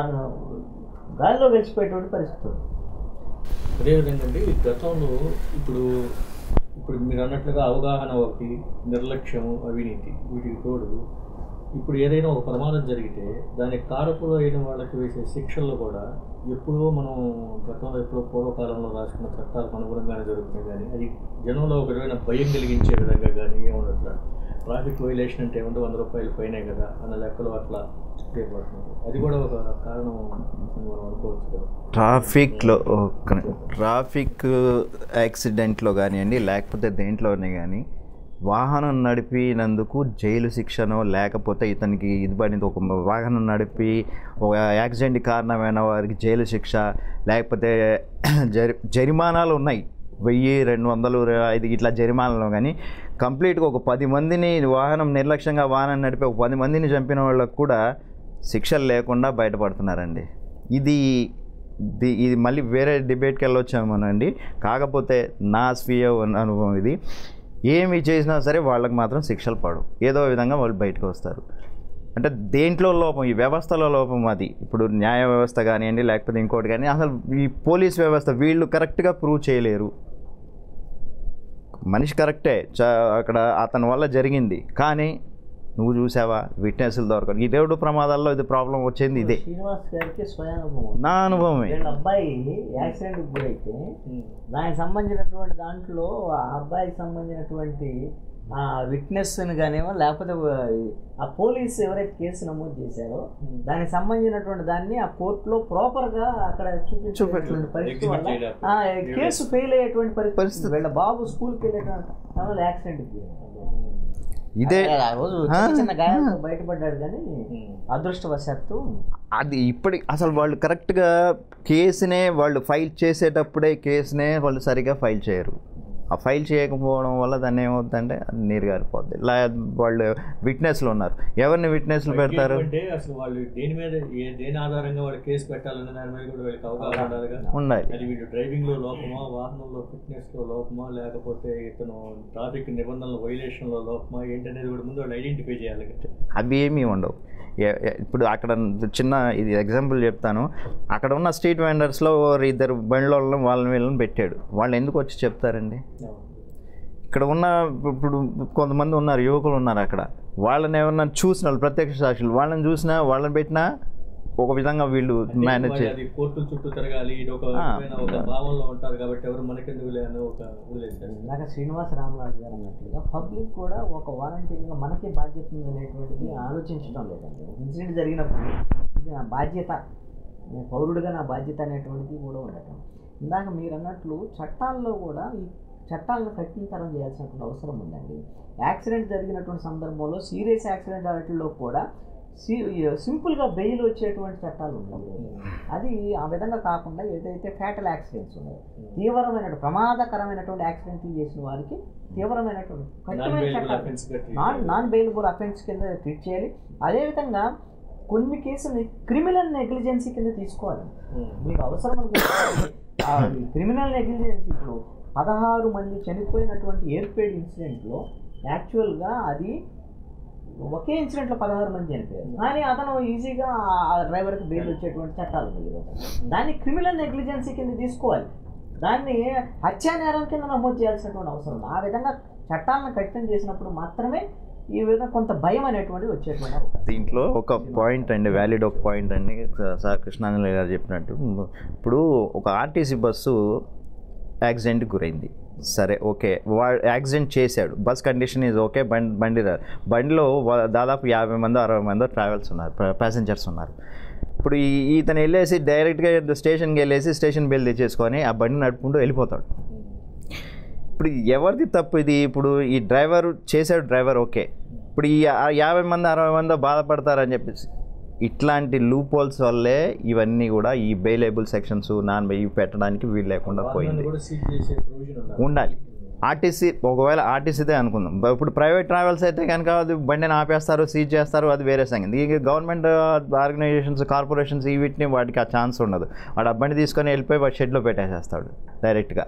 గాలిలో గెలిచిపోయేటువంటి పరిస్థితి ఉంది. అదేవిధంగా అండి గతంలో ఇప్పుడు ఇప్పుడు మీరు అన్నట్లుగా అవగాహన ఒకటి నిర్లక్ష్యము అవినీతి వీటికి తోడు ఇప్పుడు ఏదైనా ఒక ప్రమాదం జరిగితే దానికి కారకులు అయిన వాళ్ళకి వేసే శిక్షల్లో కూడా ఎప్పుడో మనం గతంలో ఎప్పుడో పూర్వకాలంలో రాసుకున్న చట్టాలకు అనుగుణంగానే జరుగుతున్నాయి కానీ అది జనంలో ఒక విధమైన భయం కలిగించే విధంగా కానీ ఏమన్నట్ల ట్రాఫిక్ వైలేషన్ అంటే ఏమంటే వంద రూపాయలు ఫైనే కదా అన్న లెక్కలు అట్లా చేయబడుతున్నారు అది కూడా ఒక కారణం అని మనం అనుకోవచ్చు కదా ట్రాఫిక్లో ఒక్క ని- ట్రాఫిక్ యాక్సిడెంట్లో కానివ్వండి లేకపోతే దేంట్లోనే కానీ వాహనం నడిపినందుకు జైలు శిక్షనో లేకపోతే ఇతనికి ఇది పడింది ఒక వాహనం నడిపి ఒక యాక్సిడెంట్ కారణమైన వారికి జైలు శిక్ష లేకపోతే జరి జరిమానాలు ఉన్నాయి వెయ్యి రెండు వందలు ఐదు ఇట్లా జరిమానాలు కానీ కంప్లీట్గా ఒక పది మందిని వాహనం నిర్లక్ష్యంగా వాహనం నడిపి ఒక పది మందిని చంపిన వాళ్ళకు కూడా శిక్షలు లేకుండా బయటపడుతున్నారండి ఇది ది- ఇది మళ్ళీ వేరే డిబేట్కి వెళ్ళొచ్చామనండి కాకపోతే నా స్వీయ అనుభవం ఇది ఏమి చేసినా సరే వాళ్ళకి మాత్రం శిక్షలు పడవు ఏదో విధంగా వాళ్ళు బయటకు వస్తారు అంటే దేంట్లో లోపం ఈ వ్యవస్థలో లోపం అది ఇప్పుడు న్యాయ వ్యవస్థ కానివ్వండి లేకపోతే ఇంకోటి కానీ అసలు ఈ పోలీస్ వ్యవస్థ వీళ్ళు కరెక్ట్గా ప్రూవ్ చేయలేరు మనిషి కరెక్టే చ అక్కడ అతని వల్ల జరిగింది కానీ నువ్వు చూసావా విట్నెస్లు దొరకదు ఈ దేవుడు ప్రమాదాల్లో ఇది ప్రాబ్లం వచ్చింది ఇదే శ్రీనివాస్ గారికి స్వయానుభవం నా అనుభవమే వీళ్ళ అబ్బాయి యాక్సిడెంట్ గురైతే దానికి సంబంధించినటువంటి దాంట్లో ఆ అబ్బాయికి సంబంధించినటువంటి ఆ విట్నెస్ని కానివ్వ లేకపోతే ఆ పోలీస్ ఎవరైతే కేసు నమోదు చేశారో దానికి సంబంధించినటువంటి దాన్ని ఆ కోర్టులో ప్రాపర్గా అక్కడ చూపించేటువంటి పరిస్థితి Exhibit వల్ల చేయలేకపోతే. ఆ కేసు ఫెయిల్ అయ్యేటువంటి పరిస్థితి పరిస్థితి. వీళ్ళ బాబు స్కూల్కి వెళ్ళేటువంటి సమయంలో యాక్సిడెంట్ ఇదే ఆ రోజు ఆ, చిన్న చిన్న గాయాలతో బయటపడ్డాడు కానీ అదృష్టవశాత్తు అది ఇప్పటి అసలు వాళ్ళు కరెక్ట్గా కేసునే వాళ్ళు ఫైల్ చేసేటప్పుడే కేసునే వాళ్ళు సరిగా ఫైల్ చేయరు ఆ ఫైల్ చేయకపోవడం వల్ల దాన్ని ఏమవుతుందంటే అది నీరు గారిపోద్ది లా వాళ్ళు విట్నెస్లు ఉన్నారు ఎవరిని విట్నెస్లు పెడతారు అంటే అసలు వాళ్ళు దేని మీద ఏ దేని ఆధారంగా వాళ్ళు కేసు పెట్టాలనే దాని మీద కూడా వీళ్ళకి అవగాహన ఉండాలిగా ఉండాలి అది వీడు డ్రైవింగ్ లో లోపమా వాహనంలో ఫిట్నెస్ లో లోపమా లేకపోతే ఇతను ట్రాఫిక్ నిబంధనల వైలేషన్ లో లోపమా ఏంటనేది కూడా ముందు వాళ్ళు ఐడెంటిఫై చేయాలి అవి ఏమీ ఉండవు ఏ- ఏ- ఇప్పుడు అక్కడ చిన్న ఇది ఎగ్జాంపుల్ చెప్తాను అక్కడ ఉన్న స్ట్రీట్ వెండర్స్లో ఇద్దరు బండ్ల వాళ్ళని వాళ్ళని వీళ్ళని పెట్టాడు వాళ్ళు ఎందుకు వచ్చి చెప్తారండి ఇక్కడ ఉన్న ఇప్పుడు కొంతమంది ఉన్నారు యువకులు ఉన్నారు అక్కడ వాళ్ళని ఎవరన్నా చూసిన వాళ్ళు ప్రత్యక్ష సాక్షులు వాళ్ళని చూసినా వాళ్ళని పెట్టినా ఒక విధంగా వీళ్ళు అంటే మేనేజ్ వాళ్ళు అది కోర్టుల చుట్టూ తిరగాలి ఇది ఒక ఆ. రకమైన ఒక భావంలో ఉంటారు కాబట్టి ఎవరు మనకెందుకులే అని ఒక వదిలేశారు ఇందాక శ్రీనివాస రామరాజు గారు అన్నట్లుగా పబ్లిక్ కూడా ఒక వాలంటీర్గా మనకే బాధ్యత ఉంది అనేటువంటిది ఆలోచించడం లేదండి ఇన్సిడెంట్ జరిగినప్పుడు ఇది నా బాధ్యత నేను పౌరుడిగా నా బాధ్యత అనేటువంటిది కూడా ఉండటం ఇందాక మీరు అన్నట్లు చట్టాల్లో కూడా ఈ చట్టాలను కఠినతరం చేయాల్సినటువంటి అవసరం ఉందండి యాక్సిడెంట్ జరిగినటువంటి సందర్భంలో సీరియస్ యాక్సిడెంట్ వాటిల్లో కూడా సి సింపుల్గా బెయిల్ వచ్చేటువంటి చట్టాలు ఉన్నాయి అది ఆ విధంగా కాకుండా ఏదైతే ఫ్యాటల్ యాక్సిడెంట్స్ ఉన్నాయో తీవ్రమైన ప్రమాదకరమైనటువంటి యాక్సిడెంట్లు చేసిన వారికి తీవ్రమైనటువంటి నాన్ కఠినమైన బెయిలబుల్ చట్టాలు అఫెన్స్ గా treat నాన్ చేయాలి. నాన్ బెయిలబుల్ అఫెన్స్ కింద ట్రీట్ చేయాలి అదేవిధంగా కొన్ని కేసుల్ని క్రిమినల్ నెగ్లిజెన్సీ కింద తీసుకోవాలి ఉమ్. మీకు అవసరం అనుకుంటే ఆ క్రిమినల్ నెగ్లిజెన్సీ ఇప్పుడు పదహారు మంది చనిపోయినటువంటి ఎయిర్పేడ్ ఇన్సిడెంట్లో యాక్చువల్గా అది ఒకే ఇన్సిడెంట్లో పదహారు మంది చనిపోయారు కానీ అతను ఈజీగా ఆ డ్రైవర్కి బెయిల్ వచ్చేటువంటి చట్టాలు ఉన్నాయి ఈరోజు దాన్ని క్రిమినల్ నెగ్లిజెన్సీ కింద తీసుకోవాలి దాన్ని హత్యా నేరం కింద నమోదు చేయాల్సినటువంటి అవసరం ఉంది ఆ విధంగా చట్టాలను కఠినం చేసినప్పుడు మాత్రమే ఈ విధంగా కొంత భయం అనేటువంటిది వచ్చేటువంటి అవకాశం దీంట్లో ఒక పాయింట్ అండి వ్యాలిడ్ ఒక పాయింట్ అండి సార్ కృష్ణాంజలి గారు చెప్పినట్టు ఇప్పుడు ఒక ఆర్టీసీ బస్సు యాక్సిడెంట్కి గురైంది సరే ఓకే వాడు యాక్సిడెంట్ చేశాడు బస్ కండిషన్ ఈజ్ ఓకే బండి బండి రా- బండిలో వా- దాదాపు యాభై మంది అరవై మంది ట్రావెల్స్ ఉన్నారు ప్యాసింజర్స్ ఉన్నారు ఇప్పుడు ఈ ఇతను వెళ్ళేసి డైరెక్ట్గా స్టేషన్కి వెళ్ళేసి స్టేషన్ బిల్ తెచ్చేసుకొని ఆ బండి నడుపుకుంటూ వెళ్ళిపోతాడు ఇప్పుడు ఎవరిది తప్పు ఇది ఇప్పుడు ఈ డ్రైవర్ చేసాడు డ్రైవర్ ఓకే ఇప్పుడు ఈ యా- యాభై మంది అరవై మంది బాధపడతారని చెప్పేసి ఇట్లాంటి లూప్ హోల్స్ వల్లే ఇవన్నీ కూడా ఈ బెయిలబుల్ సెక్షన్స్ నాన్ ఇవి పెట్టడానికి వీలు లేకుండా వాహనాన్ని పోయింది కూడా సీజ్ చేసే ప్రొవిజన్ ఉండాలి ఉండాలి ఆర్టీసీ ఒకవేళ ఆర్టీసీదే అనుకుందాం బ- ఇప్పుడు ప్రైవేట్ ట్రావెల్స్ అయితే కనుక అది బండిని ఆపేస్తారు సీజ్ చేస్తారు అది వేరే సంగతి ఈ గవర్నమెంట్ ఆర్గనైజేషన్స్ కార్పొరేషన్స్ ఈ వీటిని వాటికి ఆ ఛాన్స్ ఉండదు వాడు ఆ బండి తీసుకొని వెళ్ళిపోయి వాడు షెడ్లో పెట్టేసేస్తాడు డైరెక్ట్గా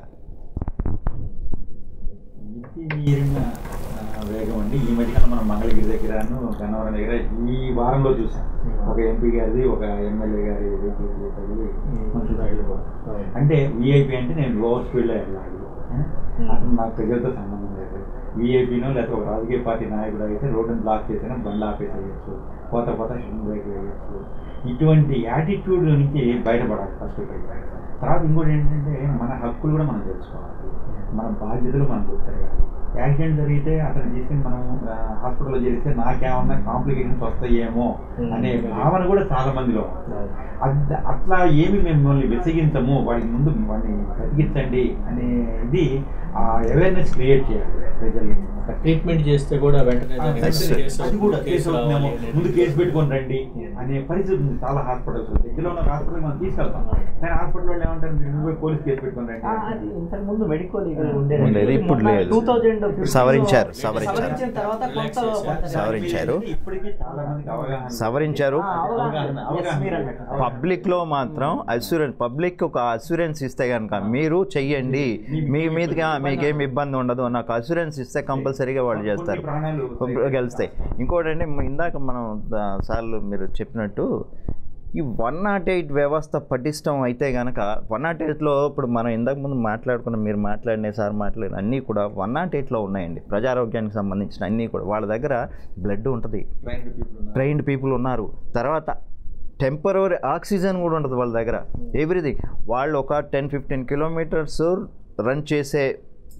మితి మీరిన ఆ, వేగం అండి ఈ మధ్యకాలం మనం మంగళగిరి దగ్గరను గన్నవరం దగ్గర ఈ వారంలో చూసాం ఒక ఎంపీ గారిది ఒక ఎమ్మెల్యే గారి వెహికల్ తగిలి మనుషులు తగిలిపోవడం అంటే విఐపి అంటే నేను లోవర్ స్పీడ్లో వెళ్ళాలి అతను నాకు ప్రజలతో సంబంధం లేదు విఐపీనో లేకపోతే ఒక రాజకీయ పార్టీ నాయకుడు అయితే రోడ్డును బ్లాక్ చేసినా బండ్లు ఆపేసేయచ్చు పోత పోత షిన్ బ్రేక్ వేయచ్చు ఇటువంటి యాటిట్యూడ్ నుంచి బయటపడాలి ఫస్ట్ తర్వాత ఇంకోటి ఏంటంటే మన హక్కులు కూడా మనం తెలుసుకోవాలి మన బాధ్యతలు మనం గుర్తిరగాలి యాక్సిడెంట్ జరిగితే అతను తీసుకుని మనం ఆ, హాస్పిటల్లో చేరిస్తే నాకేమన్నా కాంప్లికేషన్స్ వస్తాయేమో అనే భావన కూడా చాలా మందిలో ఉంది. అద్- అట్లా ఏమి మిమ్మల్ని విసిగించము వాడికి ముందు వాడిని బతికించండి అనే ఇది ఆ అవేర్నెస్ క్రియేట్ చేయాలి ప్రజల్ని ట్రీట్మెంట్ చేస్తే కూడా వెంటనే ఆ, దానికి వెంటనే కేసు అది కూడా కేసు కేసు అవుతుందేమో. రావాలి అనేది. ముందు కేసు పెట్టుకొని రండి అనే పరిస్థితి ఉంది చాలా హాస్పిటల్స్ దగ్గరలో ఉన్న హాస్పిటల్ మనం తీసుకెళ్తాం కానీ హాస్పిటల్ వాళ్ళు ఏమంటారు మీరు నువ్వే పోలీస్ కేసు పెట్టుకొని రండి ఆ, అది ఇంతకు ముందు మెడికల్ లీగల్ ఉండేది ఉండేది, ఇప్పుడు లేదు. టూ థౌజండ్ సవరించారు, సవరించారు. సవరించిన తర్వాత కొంత కొంత సవరించారు. ఇప్పటికీ చాలా మందికి అవగాహన సవరించారు ఆ, అవగాహన. అవగాహన, Yes, అవగాహన. మీరు అన్నట్టు. పబ్లిక్లో మాత్రం అస్యూరెన్స్ పబ్లిక్ ఒక అస్యూరెన్స్ ఇస్తే కనుక మీరు చెయ్యండి మీ మీదుగా మీకేం ఇబ్బంది ఉండదు నాకు అస్యూరెన్స్ ఇస్తే కంపల్సరీగా వాళ్ళు చేస్తారు కొన్ని ప్రాణాలు గెలుస్తాయి ఇంకోటి అంటే ఇందాక మనం ఆ, సార్లు మీరు చెప్పినట్టు ఈ వన్ నాట్ ఎయిట్ వ్యవస్థ పటిష్టం అయితే కనుక వన్ నాట్ ఎయిట్లో ఇప్పుడు మనం ఇందాక ముందు మాట్లాడుకున్న మీరు మాట్లాడిన సార్ మాట్లాడిన అన్నీ కూడా వన్ నాట్ ఎయిట్లో ఉన్నాయండి ప్రజారోగ్యానికి సంబంధించిన అన్నీ కూడా వాళ్ళ దగ్గర బ్లడ్ ఉంటుంది trained people ఉన్నారు. ట్రైన్డ్ పీపుల్ ఉన్నారు తర్వాత టెంపరవరీ ఆక్సిజన్ కూడా ఉంటుంది వాళ్ళ దగ్గర ఎవ్రీథింగ్ వాళ్ళు ఒక టెన్ ఫిఫ్టీన్ కిలోమీటర్స్ రన్ చేసే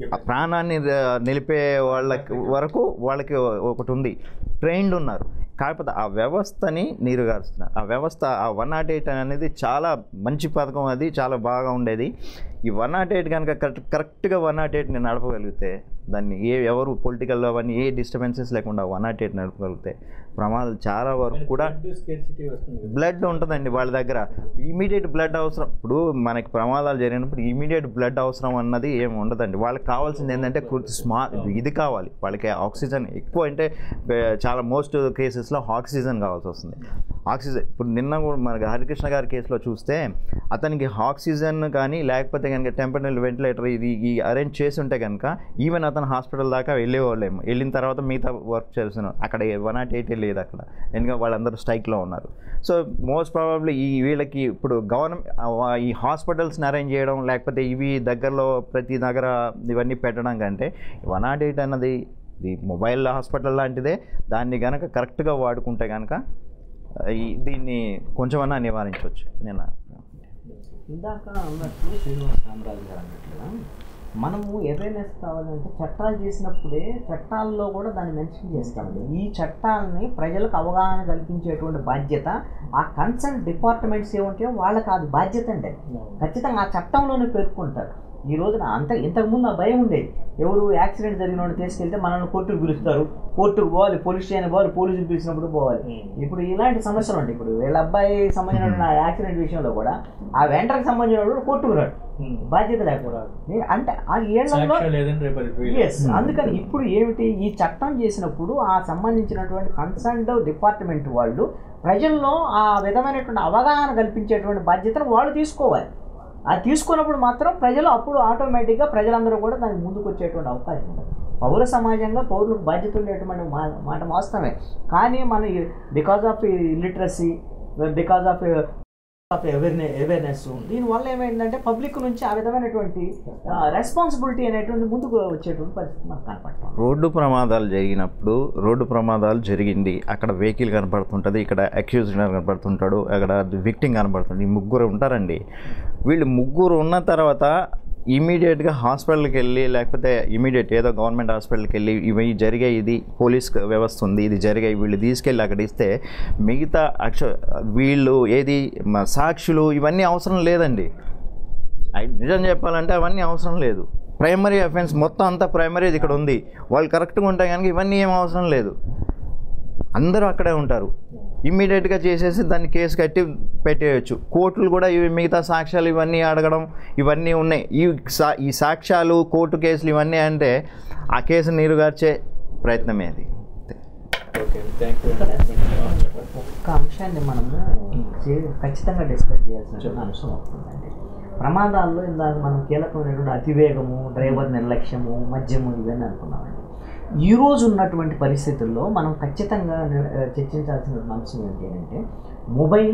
ఆ ప్రాణాన్ని ర- నిలిపే వాళ్ళకి వరకు వాళ్ళకి ఒకటి ఉంది ట్రైన్డ్ ఉన్నారు కాకపోతే ఆ వ్యవస్థని నీరుగారుస్తున్నారు ఆ వ్యవస్థ ఆ వన్ నాట్ ఎయిట్ అనేది చాలా మంచి పథకం అది చాలా బాగా ఉండేది ఈ వన్ నాట్ ఎయిట్ కనుక కరెక్ట్ కరెక్ట్గా వన్ నాట్ ఎయిట్ని నడపగలిగితే దాన్ని ఏ ఎవరు పొలిటికల్ అవన్నీ ఏ డిస్టర్బెన్సెస్ లేకుండా వన్ నాట్ ఎయిట్ నడపగలిగితే ప్రమాదాలు చాలా వరకు కూడా స్కేర్సిటీ వస్తుంది కదా. బ్లడ్ ఉంటుందండి వాళ్ళ దగ్గర ఇమీడియట్ బ్లడ్ అవసరం ఇప్పుడు మనకి ప్రమాదాలు జరిగినప్పుడు ఇమీడియట్ బ్లడ్ అవసరం అన్నది ఏమి ఉండదండి వాళ్ళకి కావాల్సింది ఏంటంటే స్మా ఇది కావాలి వాళ్ళకి ఆక్సిజన్ ఎక్కువ అంటే బే- చాలా మోస్ట్ కేసెస్లో ఆక్సిజన్ కావాల్సి వస్తుంది ఆక్సిజన్ ఇప్పుడు నిన్న కూడా మనకి హరికృష్ణ గారి కేసులో చూస్తే అతనికి ఆక్సిజన్ కానీ లేకపోతే కనుక టెంపరల్ వెంటిలేటర్ ఇది ఈ అరేంజ్ చేసి ఉంటే కనుక ఈవెన్ అతను హాస్పిటల్ దాకా వెళ్ళేవాళ్ళేమో వెళ్ళిన తర్వాత మిగతా వర్క్ చేస్తున్నాం అక్కడ వన్ నాట్ ఎయిట్ లేదు అక్కడ ఎందుకంటే వాళ్ళందరూ స్ట్రైక్లో ఉన్నారు సో మోస్ట్ ప్రాబబ్లీ ఈ వీళ్ళకి ఇప్పుడు గవర్నమెంట్ ఈ హాస్పిటల్స్ని అరేంజ్ చేయడం లేకపోతే ఇవి దగ్గరలో ప్రతి దగ్గర ఇవన్నీ పెట్టడం కంటే వన్ నాట్ ఎయిట్ అన్నది ఇది మొబైల్ హాస్పిటల్ లాంటిదే దాన్ని కనుక కరెక్ట్గా వాడుకుంటే కనుక ఈ దీన్ని కొంచెమన్నా నివారించవచ్చు నేను ఇందాక అన్నట్లు శ్రీనివాస్ రామరాజు గారు అన్నట్లుగా మనము అవేర్నెస్ కావాలంటే చట్టాలు చేసినప్పుడే చట్టాల్లో కూడా దాన్ని మెన్షన్ చేస్తామండి ఈ చట్టాలని ప్రజలకు అవగాహన కల్పించేటువంటి బాధ్యత ఆ కన్సర్న్ డిపార్ట్మెంట్స్ ఏముంటాయో వాళ్ళకి అది బాధ్యత అండి ఖచ్చితంగా ఆ చట్టంలోనే పేర్కొంటారు ఈ రోజున అంత ఇంతకుముందు ఆ భయం ఉండేది ఎవరు యాక్సిడెంట్ జరిగిన వాడిని తీసుకెళ్తే మనల్ని కోర్టుకు పిలుస్తారు కోర్టుకు పోవాలి పోలీస్ స్టేషన్ పోవాలి పోలీసులు పిలిచినప్పుడు పోవాలి ఇప్పుడు ఇలాంటి సమస్యలు ఉంటాయి ఇప్పుడు వీళ్ళ అబ్బాయి సంబంధించిన యాక్సిడెంట్ విషయంలో కూడా ఆ వెంటర్కి సంబంధించిన వాడు కోర్టుకు రాడు బాధ్యత లేకుండా అంటే ఆ ఏళ్లలో సాక్ష్యం లేదని రేపు అది ఫెయిల్. ఎస్ అందుకని ఇప్పుడు ఏమిటి ఈ చట్టం చేసినప్పుడు ఆ సంబంధించినటువంటి కన్సర్న్డ్ డిపార్ట్మెంట్ వాళ్ళు ప్రజల్లో ఆ విధమైనటువంటి అవగాహన కల్పించేటువంటి బాధ్యతను వాళ్ళు తీసుకోవాలి అది తీసుకున్నప్పుడు మాత్రం ప్రజలు అప్పుడు ఆటోమేటిక్గా ప్రజలందరూ కూడా దానికి ముందుకు వచ్చేటువంటి అవకాశం ఉంటుంది పౌర సమాజంగా పౌరులకు బాధ్యత ఉండేటువంటి మా మాట వాస్తవమే కానీ మన because of illiteracy because of of awareness awareness దీనివల్ల ఏమైందంటే పబ్లిక్ నుంచి ఆ విధమైనటువంటి రెస్పాన్సిబిలిటీ అనేటువంటి ముందుకు వచ్చేటువంటి పరిస్థితి మనకు కనపడతాం రోడ్డు ప్రమాదాలు జరిగినప్పుడు రోడ్డు ప్రమాదాలు జరిగింది అక్కడ వెహికల్ కనపడుతుంటుంది ఇక్కడ అక్యూజ్డ్ కనపడుతుంటాడు అక్కడ విక్టింగ్ కనపడుతుంది ఈ ముగ్గురు ఉంటారండి వీళ్ళు ముగ్గురు ఉన్న తర్వాత ఇమీడియట్గా హాస్పిటల్కి వెళ్ళి లేకపోతే ఇమీడియట్ ఏదో గవర్నమెంట్ హాస్పిటల్కి వెళ్ళి ఇవి జరిగాయి ఇది పోలీస్ వ్యవస్థ ఉంది ఇది జరిగాయి వీళ్ళు తీసుకెళ్ళి అక్కడ ఇస్తే మిగతా అక్ష వీళ్ళు ఏది మ- సాక్షులు ఇవన్నీ అవసరం లేదండి అయి- నిజం చెప్పాలంటే అవన్నీ అవసరం లేదు ప్రైమరీ అఫెన్స్ మొత్తం అంతా ప్రైమరీది ఇక్కడ ఉంది వాళ్ళు కరెక్ట్గా ఉంటే కనుక ఇవన్నీ ఏం అవసరం లేదు అందరూ అక్కడే ఉంటారు ఇమ్మీడియట్గా చేసేసి దాన్ని కేసు కట్టి పెట్టేయచ్చు కోర్టులు కూడా ఇవి మిగతా సాక్ష్యాలు ఇవన్నీ అడగడం ఇవన్నీ ఉన్నాయి ఈ సా ఈ సాక్ష్యాలు కోర్టు కేసులు ఇవన్నీ అంటే ఆ కేసు నీరుగార్చే ప్రయత్నమే అది ఓకే థ్యాంక్ యూ ఒక్క అంశాన్ని మనము చే- ఖచ్చితంగా డిస్కస్ చేయాల్సిన అంశం అవుతుందండి ప్రమాదాల్లో ఇందాక మనం కీలకమైనటువంటి అతివేగము డ్రైవర్ నిర్లక్ష్యము మద్యము ఇవన్నీ అనుకున్నామండి ఈ రోజు ఉన్నటువంటి పరిస్థితుల్లో మనం ఖచ్చితంగా ని- చర్చించాల్సిన అంశం ఏంటి అంటే మొబైల్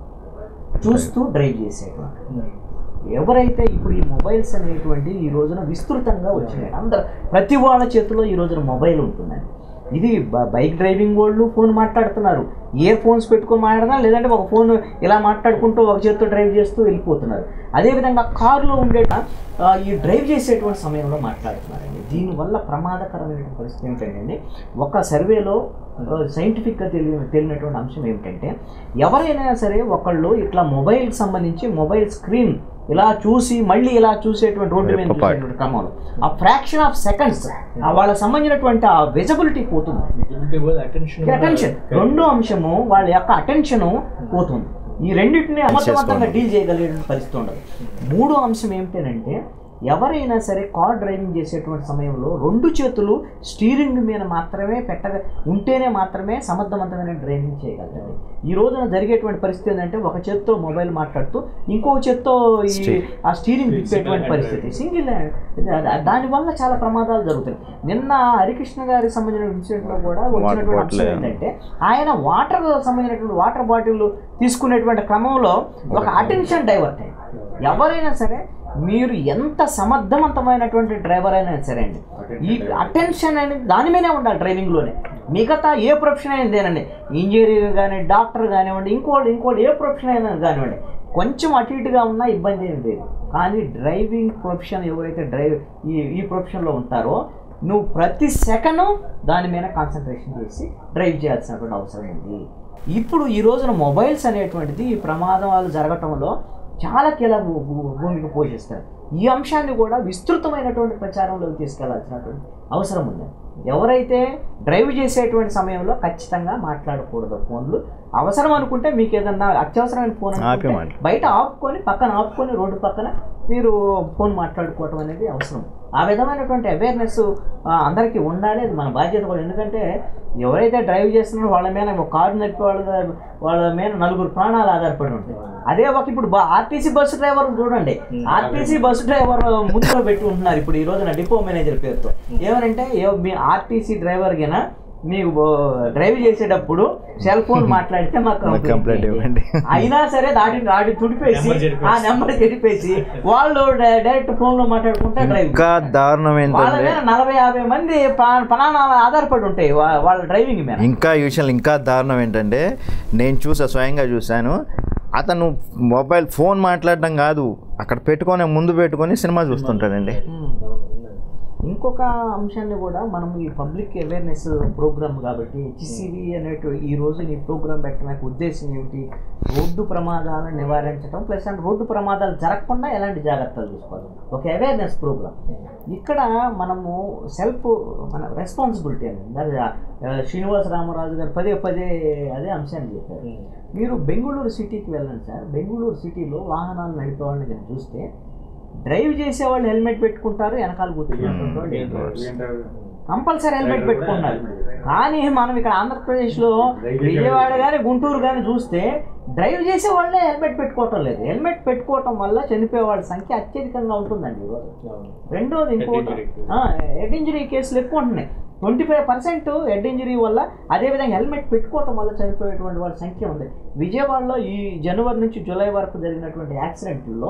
చూస్తూ డ్రైవ్ చేసేటువంటి ఎవరైతే ఇప్పుడు ఈ మొబైల్స్ అనేటువంటి ఈ రోజున విస్తృతంగా వచ్చినాయి అందరు ప్రతి వాళ్ళ చేతిలో ఈ రోజున మొబైల్ ఉంటుందండి ఇది బ- బైక్ డ్రైవింగ్ వాళ్ళు ఫోన్ మాట్లాడుతున్నారు ఇయర్ ఫోన్స్ పెట్టుకొని మాట్లాడుతున్నారు లేదంటే ఒక ఫోన్ ఇలా మాట్లాడుకుంటూ ఒక చేతితో డ్రైవ్ చేస్తూ వెళ్ళిపోతున్నారు అదేవిధంగా కారులో ఉండే ఆ, ఈ డ్రైవ్ చేసేటువంటి సమయంలో మాట్లాడుతున్నారండి దీనివల్ల ప్రమాదకరమైన పరిస్థితి ఏమిటంటే ఒక సర్వేలో సైంటిఫిక్గా తెలియ తెలియనటువంటి అంశం ఏమిటంటే ఎవరైనా సరే ఒకళ్ళు ఇట్లా మొబైల్కి సంబంధించి మొబైల్ స్క్రీన్ ఇలా చూసి మళ్ళీ ఇలా చూసేటువంటి రోడ్డు మీద రెప్పపాటు. చూసేటువంటి క్రమంలో ఆ ఫ్రాక్షన్ ఆఫ్ సెకండ్స్ వాళ్ళకి సంబంధించినటువంటి ఆ విజిబిలిటీ పోతుంది అటెన్షన్ అటెన్షన్ రెండో అంశము వాళ్ళ యొక్క అటెన్షన్ పోతుంది ఈ రెండింటిని అమర్థవంతంగా డీల్ చేయగలిగే పరిస్థితి ఉండదు మూడో అంశం ఏమిటంటే ఎవరైనా సరే కార్ డ్రైవింగ్ చేసేటువంటి సమయంలో రెండు చేతులు స్టీరింగ్ మీద మాత్రమే పెట్టగ ఉంటేనే మాత్రమే సమర్థవంతమైన డ్రైవింగ్ చేయగలరండి ఈ రోజున జరిగేటువంటి పరిస్థితి ఏంటంటే ఒక చేత్తో మొబైల్ మాట్లాడుతూ ఇంకో చేత్తో ఈ Steer. ఆ స్టీరింగ్ తిప్పేటువంటి పరిస్థితి సింగిల్ దానివల్ల చాలా ప్రమాదాలు జరుగుతాయి నిన్న హరికృష్ణ గారికి సంబంధించిన ఇన్సిడెంట్లో కూడా వచ్చినటువంటి అంశం bottle. ఏంటంటే ఆయన వాటర్ సంబంధించినటువంటి వాటర్ బాటిల్ తీసుకునేటువంటి క్రమంలో ఒక అటెన్షన్ డైవర్ట్ అయింది ఎవరైనా సరే మీరు ఎంత సమర్థవంతమైనటువంటి డ్రైవర్ అయినా సరే అండి ఈ అటెన్షన్ అనేది దాని మీదే ఉండాలి డ్రైవింగ్లోనే మిగతా ఏ ప్రొఫెషన్ అయినదేనండి ఇంజనీర్ కానీ డాక్టర్ కానివ్వండి ఇంకోటి ఇంకోటి ఏ ప్రొఫెషన్ అయినా కానివ్వండి కొంచెం అటు ఇటుగా ఉన్నా ఇబ్బంది ఏం లేదు కానీ డ్రైవింగ్ ప్రొఫెషన్ ఎవరైతే డ్రైవ్ ఈ ఈ ప్రొఫెషన్లో ఉంటారో నువ్వు ప్రతి సెకండ్ దాని మీద కాన్సన్ట్రేషన్ చేసి డ్రైవ్ చేయాల్సినటువంటి అవసరం ఉంది ఇప్పుడు ఈ రోజున మొబైల్స్ అనేటువంటిది ఈ ప్రమాదాలు జరగటంలో చాలా కీలక భూ- భూ- భూమిక పోషిస్తారు ఈ అంశాన్ని కూడా విస్తృతమైనటువంటి ప్రచారంలోకి తీసుకెళ్లాల్సినటువంటి అవసరం ఉంది ఎవరైతే డ్రైవ్ చేసేటువంటి సమయంలో ఖచ్చితంగా మాట్లాడకూడదు ఫోన్లు అవసరం అనుకుంటే మీకు ఏదన్నా అత్యవసరమైన ఫోన్ ఆపి అనుకుంటే మాట్లాడు. బయట ఆపుకొని పక్కన ఆపుకొని రోడ్డు పక్కన మీరు ఫోన్ మాట్లాడుకోవటం అనేది అవసరం ఆ విధమైనటువంటి అవేర్నెస్ అందరికీ ఉండాలి అది మన బాధ్యత కూడా ఎందుకంటే ఎవరైతే డ్రైవ్ చేస్తున్నారో వాళ్ళ మీద ఒక కారు నడిపే వాళ్ళ వాళ్ళ మీద నలుగురు ప్రాణాలు ఆధారపడి ఉంటాయి అదే ఒక ఇప్పుడు ఆర్టీసీ బస్సు డ్రైవర్ చూడండి ఆర్టీసీ బస్సు డ్రైవర్ ముందులో పెట్టి ఉంటున్నారు ఇప్పుడు ఈ రోజున డిపో మేనేజర్ పేరుతో ఏమనంటే ఏ- మీ ఆర్టీసీ డ్రైవర్ గిన మీకు డ్రైవ్ చేసేటప్పుడు సెల్ ఫోన్ మాట్లాడితే మాకు మాకు కంప్లైంట్ ఇవ్వండి అయినా సరే దాటి దాటి తుడిపేసి నెంబర్ చెరిపేసి. ఆ నెంబర్ చెరిపేసి వాళ్ళు డై- డైరెక్ట్ ఫోన్ లో మాట్లాడుకుంటే డ్రైవ్ ఇంకా దారుణం వాళ్ళ ఏంటంటే మీద నలభై యాభై మంది పా- ప్రాణాలు ఆధారపడి ఉంటాయి వా- వాళ్ళ డ్రైవింగ్ మీద ఇంకా ఈ విషయాలు ఇంకా దారుణం ఏంటంటే నేను చూసా స్వయంగా చూశాను అతను మొబైల్ ఫోన్ మాట్లాడడం కాదు అక్కడ పెట్టుకొని ముందు పెట్టుకొని సినిమా చూస్తుంటాడండి ఇంకొక అంశాన్ని కూడా మనం ఈ పబ్లిక్ అవేర్నెస్ ప్రోగ్రామ్ కాబట్టి హెచ్సివి అనేటు ఈ రోజు ఈ ప్రోగ్రామ్ పెట్టడానికి ఉద్దేశం ఏమిటి రోడ్డు ప్రమాదాలను నివారించడం ప్లస్ అండ్ రోడ్డు ప్రమాదాలు జరగకుండా ఎలాంటి జాగ్రత్తలు తీసుకోవాలి ఒక అవేర్నెస్ ప్రోగ్రామ్ ఇక్కడ మనము సెల్ఫ్ మన రెస్పాన్సిబిలిటీ అనేది అది, ఆ, శ్రీనివాస రామరాజు గారు పదే పదే అదే అంశాన్ని చెప్పారు మీరు బెంగళూరు సిటీకి వెళ్ళండి సార్ బెంగళూరు సిటీలో వాహనాలు నడిపే వాళ్ళని కనుక చూస్తే డ్రైవ్ చేసే వాళ్ళు హెల్మెట్ పెట్టుకుంటారు వెనకాల కూర్చుంటారు కంపల్సరీ హెల్మెట్ పెట్టుకుంటారు కానీ మనం ఇక్కడ ఆంధ్రప్రదేశ్లో విజయవాడ కానీ గుంటూరు కానీ చూస్తే డ్రైవ్ చేసే వాళ్ళే హెల్మెట్ పెట్టుకోవటం లేదు హెల్మెట్ పెట్టుకోవటం వల్ల చనిపోయే వాళ్ళ సంఖ్య అత్యధికంగా ఉంటుందండి ఈరోజు రెండోది ఇంకోటి హెడ్ ఇంజరీ కేసులు ఎక్కువ ఉంటున్నాయి twenty five percent head injury వల్ల అదేవిధంగా హెల్మెట్ పెట్టుకోవటం వల్ల చనిపోయేటువంటి వాళ్ళ సంఖ్య ఉంది విజయవాడలో ఈ జనవరి నుంచి జూలై వరకు జరిగినటువంటి యాక్సిడెంట్లో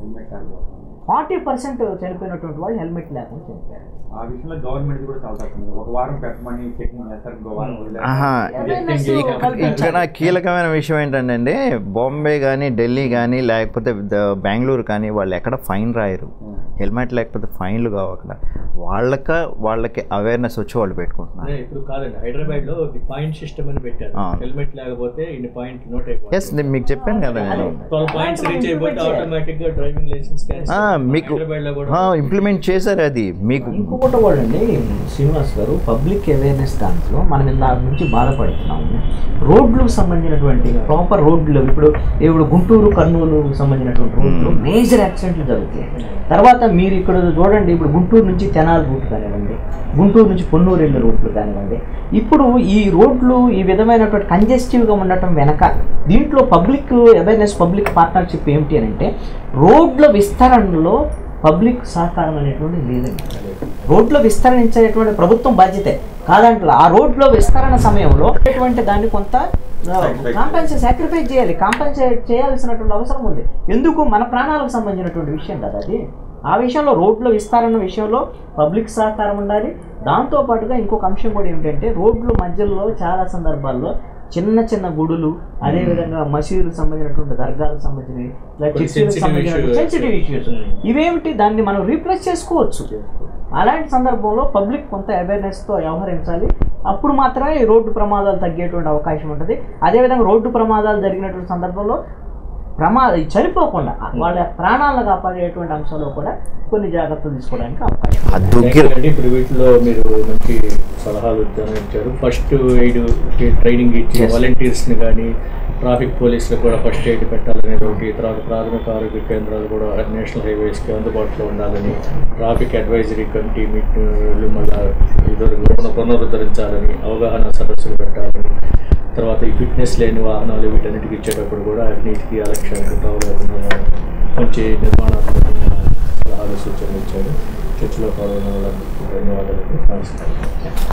ఫార్టీ పర్సెంట్ చనిపోయినటువంటి వాళ్ళు హెల్మెట్ లేకుండా చనిపోయారు ఆ విషయంలో గవర్నమెంట్ కూడా చాలా తక్కువ ఒక వారం పెట్టమని చెకింగ్ చేస్తారు ఇంకో వారం ఆహా. Awareness ఇక- ఇక్కడ కీలకమైన విషయం ఏంటంటే అండి బాంబే కానీ ఢిల్లీ కానీ లేకపోతే ద- బెంగళూరు కానీ వాళ్ళు ఎక్కడ ఫైన్ రాయరు హెల్మెట్ లేకపోతే ఫైన్లు కావు అక్కడ వాళ్ళక వాళ్ళకి అవేర్నెస్ వచ్చి వాళ్ళు పెట్టుకుంటున్నారు అదే ఇప్పుడు కాదండి హైదరాబాద్ లో ది పాయింట్ సిస్టమ్ అని పెట్టారు ఆ. హెల్మెట్ లేకపోతే ఇన్ని పాయింట్ నోట్ ఎస్ అయిపోతుంది నేను మీకు చెప్పాను కదా నేను ట్వెల్వ్ పాయింట్స్ రీచ్ అయిపోతే ఆటోమేటిక్ గా డ్రైవింగ్ లైసెన్స్ ఆ, మీకు హైదరాబాద్ లో కూడా ఇంప్లిమెంట్ చేశారు అది మీకు ఇంకొకటి కూడా అండి శ్రీనివాస్ గారు పబ్లిక్ అవేర్నెస్ దాంట్లో మనం ఇందా నుంచి బాధపడుతున్నాము రోడ్లకు సంబంధించినటువంటి ప్రాపర్ రోడ్లు ఇప్పుడు ఇప్పుడు గుంటూరు కర్నూలు సంబంధించినటువంటి రోడ్లు మేజర్ యాక్సిడెంట్లు జరుగుతాయి తర్వాత మీరు ఇక్కడ చూడండి ఇప్పుడు గుంటూరు నుంచి తెనాలి రూట్ కానివ్వండి గుంటూరు నుంచి పొన్నూరు వెళ్ళే రూట్లు కానివ్వండి ఇప్పుడు ఈ రోడ్లు ఈ విధమైనటువంటి కంజెస్టివ్గా ఉండటం వెనక దీంట్లో పబ్లిక్ అవేర్నెస్ పబ్లిక్ పార్ట్నర్షిప్ ఏమిటి అని అంటే రోడ్ల విస్తరణలో పబ్లిక్ సహకారం అనేటువంటి లేదండి రోడ్లో విస్తరించేటువంటి ప్రభుత్వం బాధ్యతే కాదంటే ఆ రోడ్లో విస్తరణ సమయంలో అటువంటి దాన్ని కొంత కాంపెన్సేట్ సాక్రిఫైస్ చేయాలి కాంపెన్సేట్ చేయాల్సినటువంటి అవసరం ఉంది ఎందుకు మన ప్రాణాలకు సంబంధించినటువంటి విషయం కదా అది ఆ విషయంలో రోడ్ల విస్తరణ విషయంలో పబ్లిక్ సహకారం ఉండాలి దాంతో పాటుగా ఇంకొక అంశం కూడా ఏమిటంటే రోడ్ల మధ్యలో చాలా సందర్భాల్లో చిన్న చిన్న గుడులు అదేవిధంగా మసీదులకు సంబంధించినటువంటి దర్గాలకు సంబంధించినవి ఇలా కొన్ని చర్చిలకు sensitive సంబంధించిన issues. సెన్సిటివ్ ఇష్యూస్ ఇవేమిటి దాన్ని మనం రీప్లేస్ చేసుకోవచ్చు అలాంటి సందర్భంలో పబ్లిక్ కొంత అవేర్నెస్తో వ్యవహరించాలి అప్పుడు మాత్రమే ఈ రోడ్డు ప్రమాదాలు తగ్గేటువంటి అవకాశం ఉంటుంది అదేవిధంగా రోడ్డు ప్రమాదాలు జరిగినటువంటి సందర్భంలో ప్రమాద చనిపోకుండా వాళ్ళ ప్రాణాలను కాపాడేటువంటి అంశంలో కూడా కొన్ని జాగ్రత్తలు తీసుకోవడానికి అవకాశం ఉంది. ఆ దుగ్గిర అండి ఇప్పుడు వీటిలో మీరు మంచి సలహాలు ఉద్యోగం ఇచ్చారు ఫస్ట్ ఎయిడ్ ట్రైనింగ్ ఇచ్చి Yes. వాలంటీర్స్ ని కానీ ట్రాఫిక్ పోలీసులకు కూడా ఫస్ట్ ఎయిడ్ పెట్టాలనేది ఒకటి తర్వాత ప్రాథమిక ఆరోగ్య కేంద్రాలు కూడా నేషనల్ హైవేస్కి అందుబాటులో ఉండాలని ట్రాఫిక్ అడ్వైజరీ కమిటీ మీటింగ్లు మళ్ళా ఇద్దరు పునరుద్ధరించాలని అవగాహన సదస్సులు పెట్టాలని తర్వాత ఈ ఫిట్నెస్ లేని వాహనాలు వీటన్నిటికి ఇచ్చేటప్పుడు కూడా అవినీతికి అలక్ష్యానికి తావులేకుండా మంచి నిర్మాణాత్మకమైన సలహాలు సూచనలు ఇచ్చారు చర్చలో పాల్గొన్న వాళ్ళందరికీ ధన్యవాదాలు నమస్కారం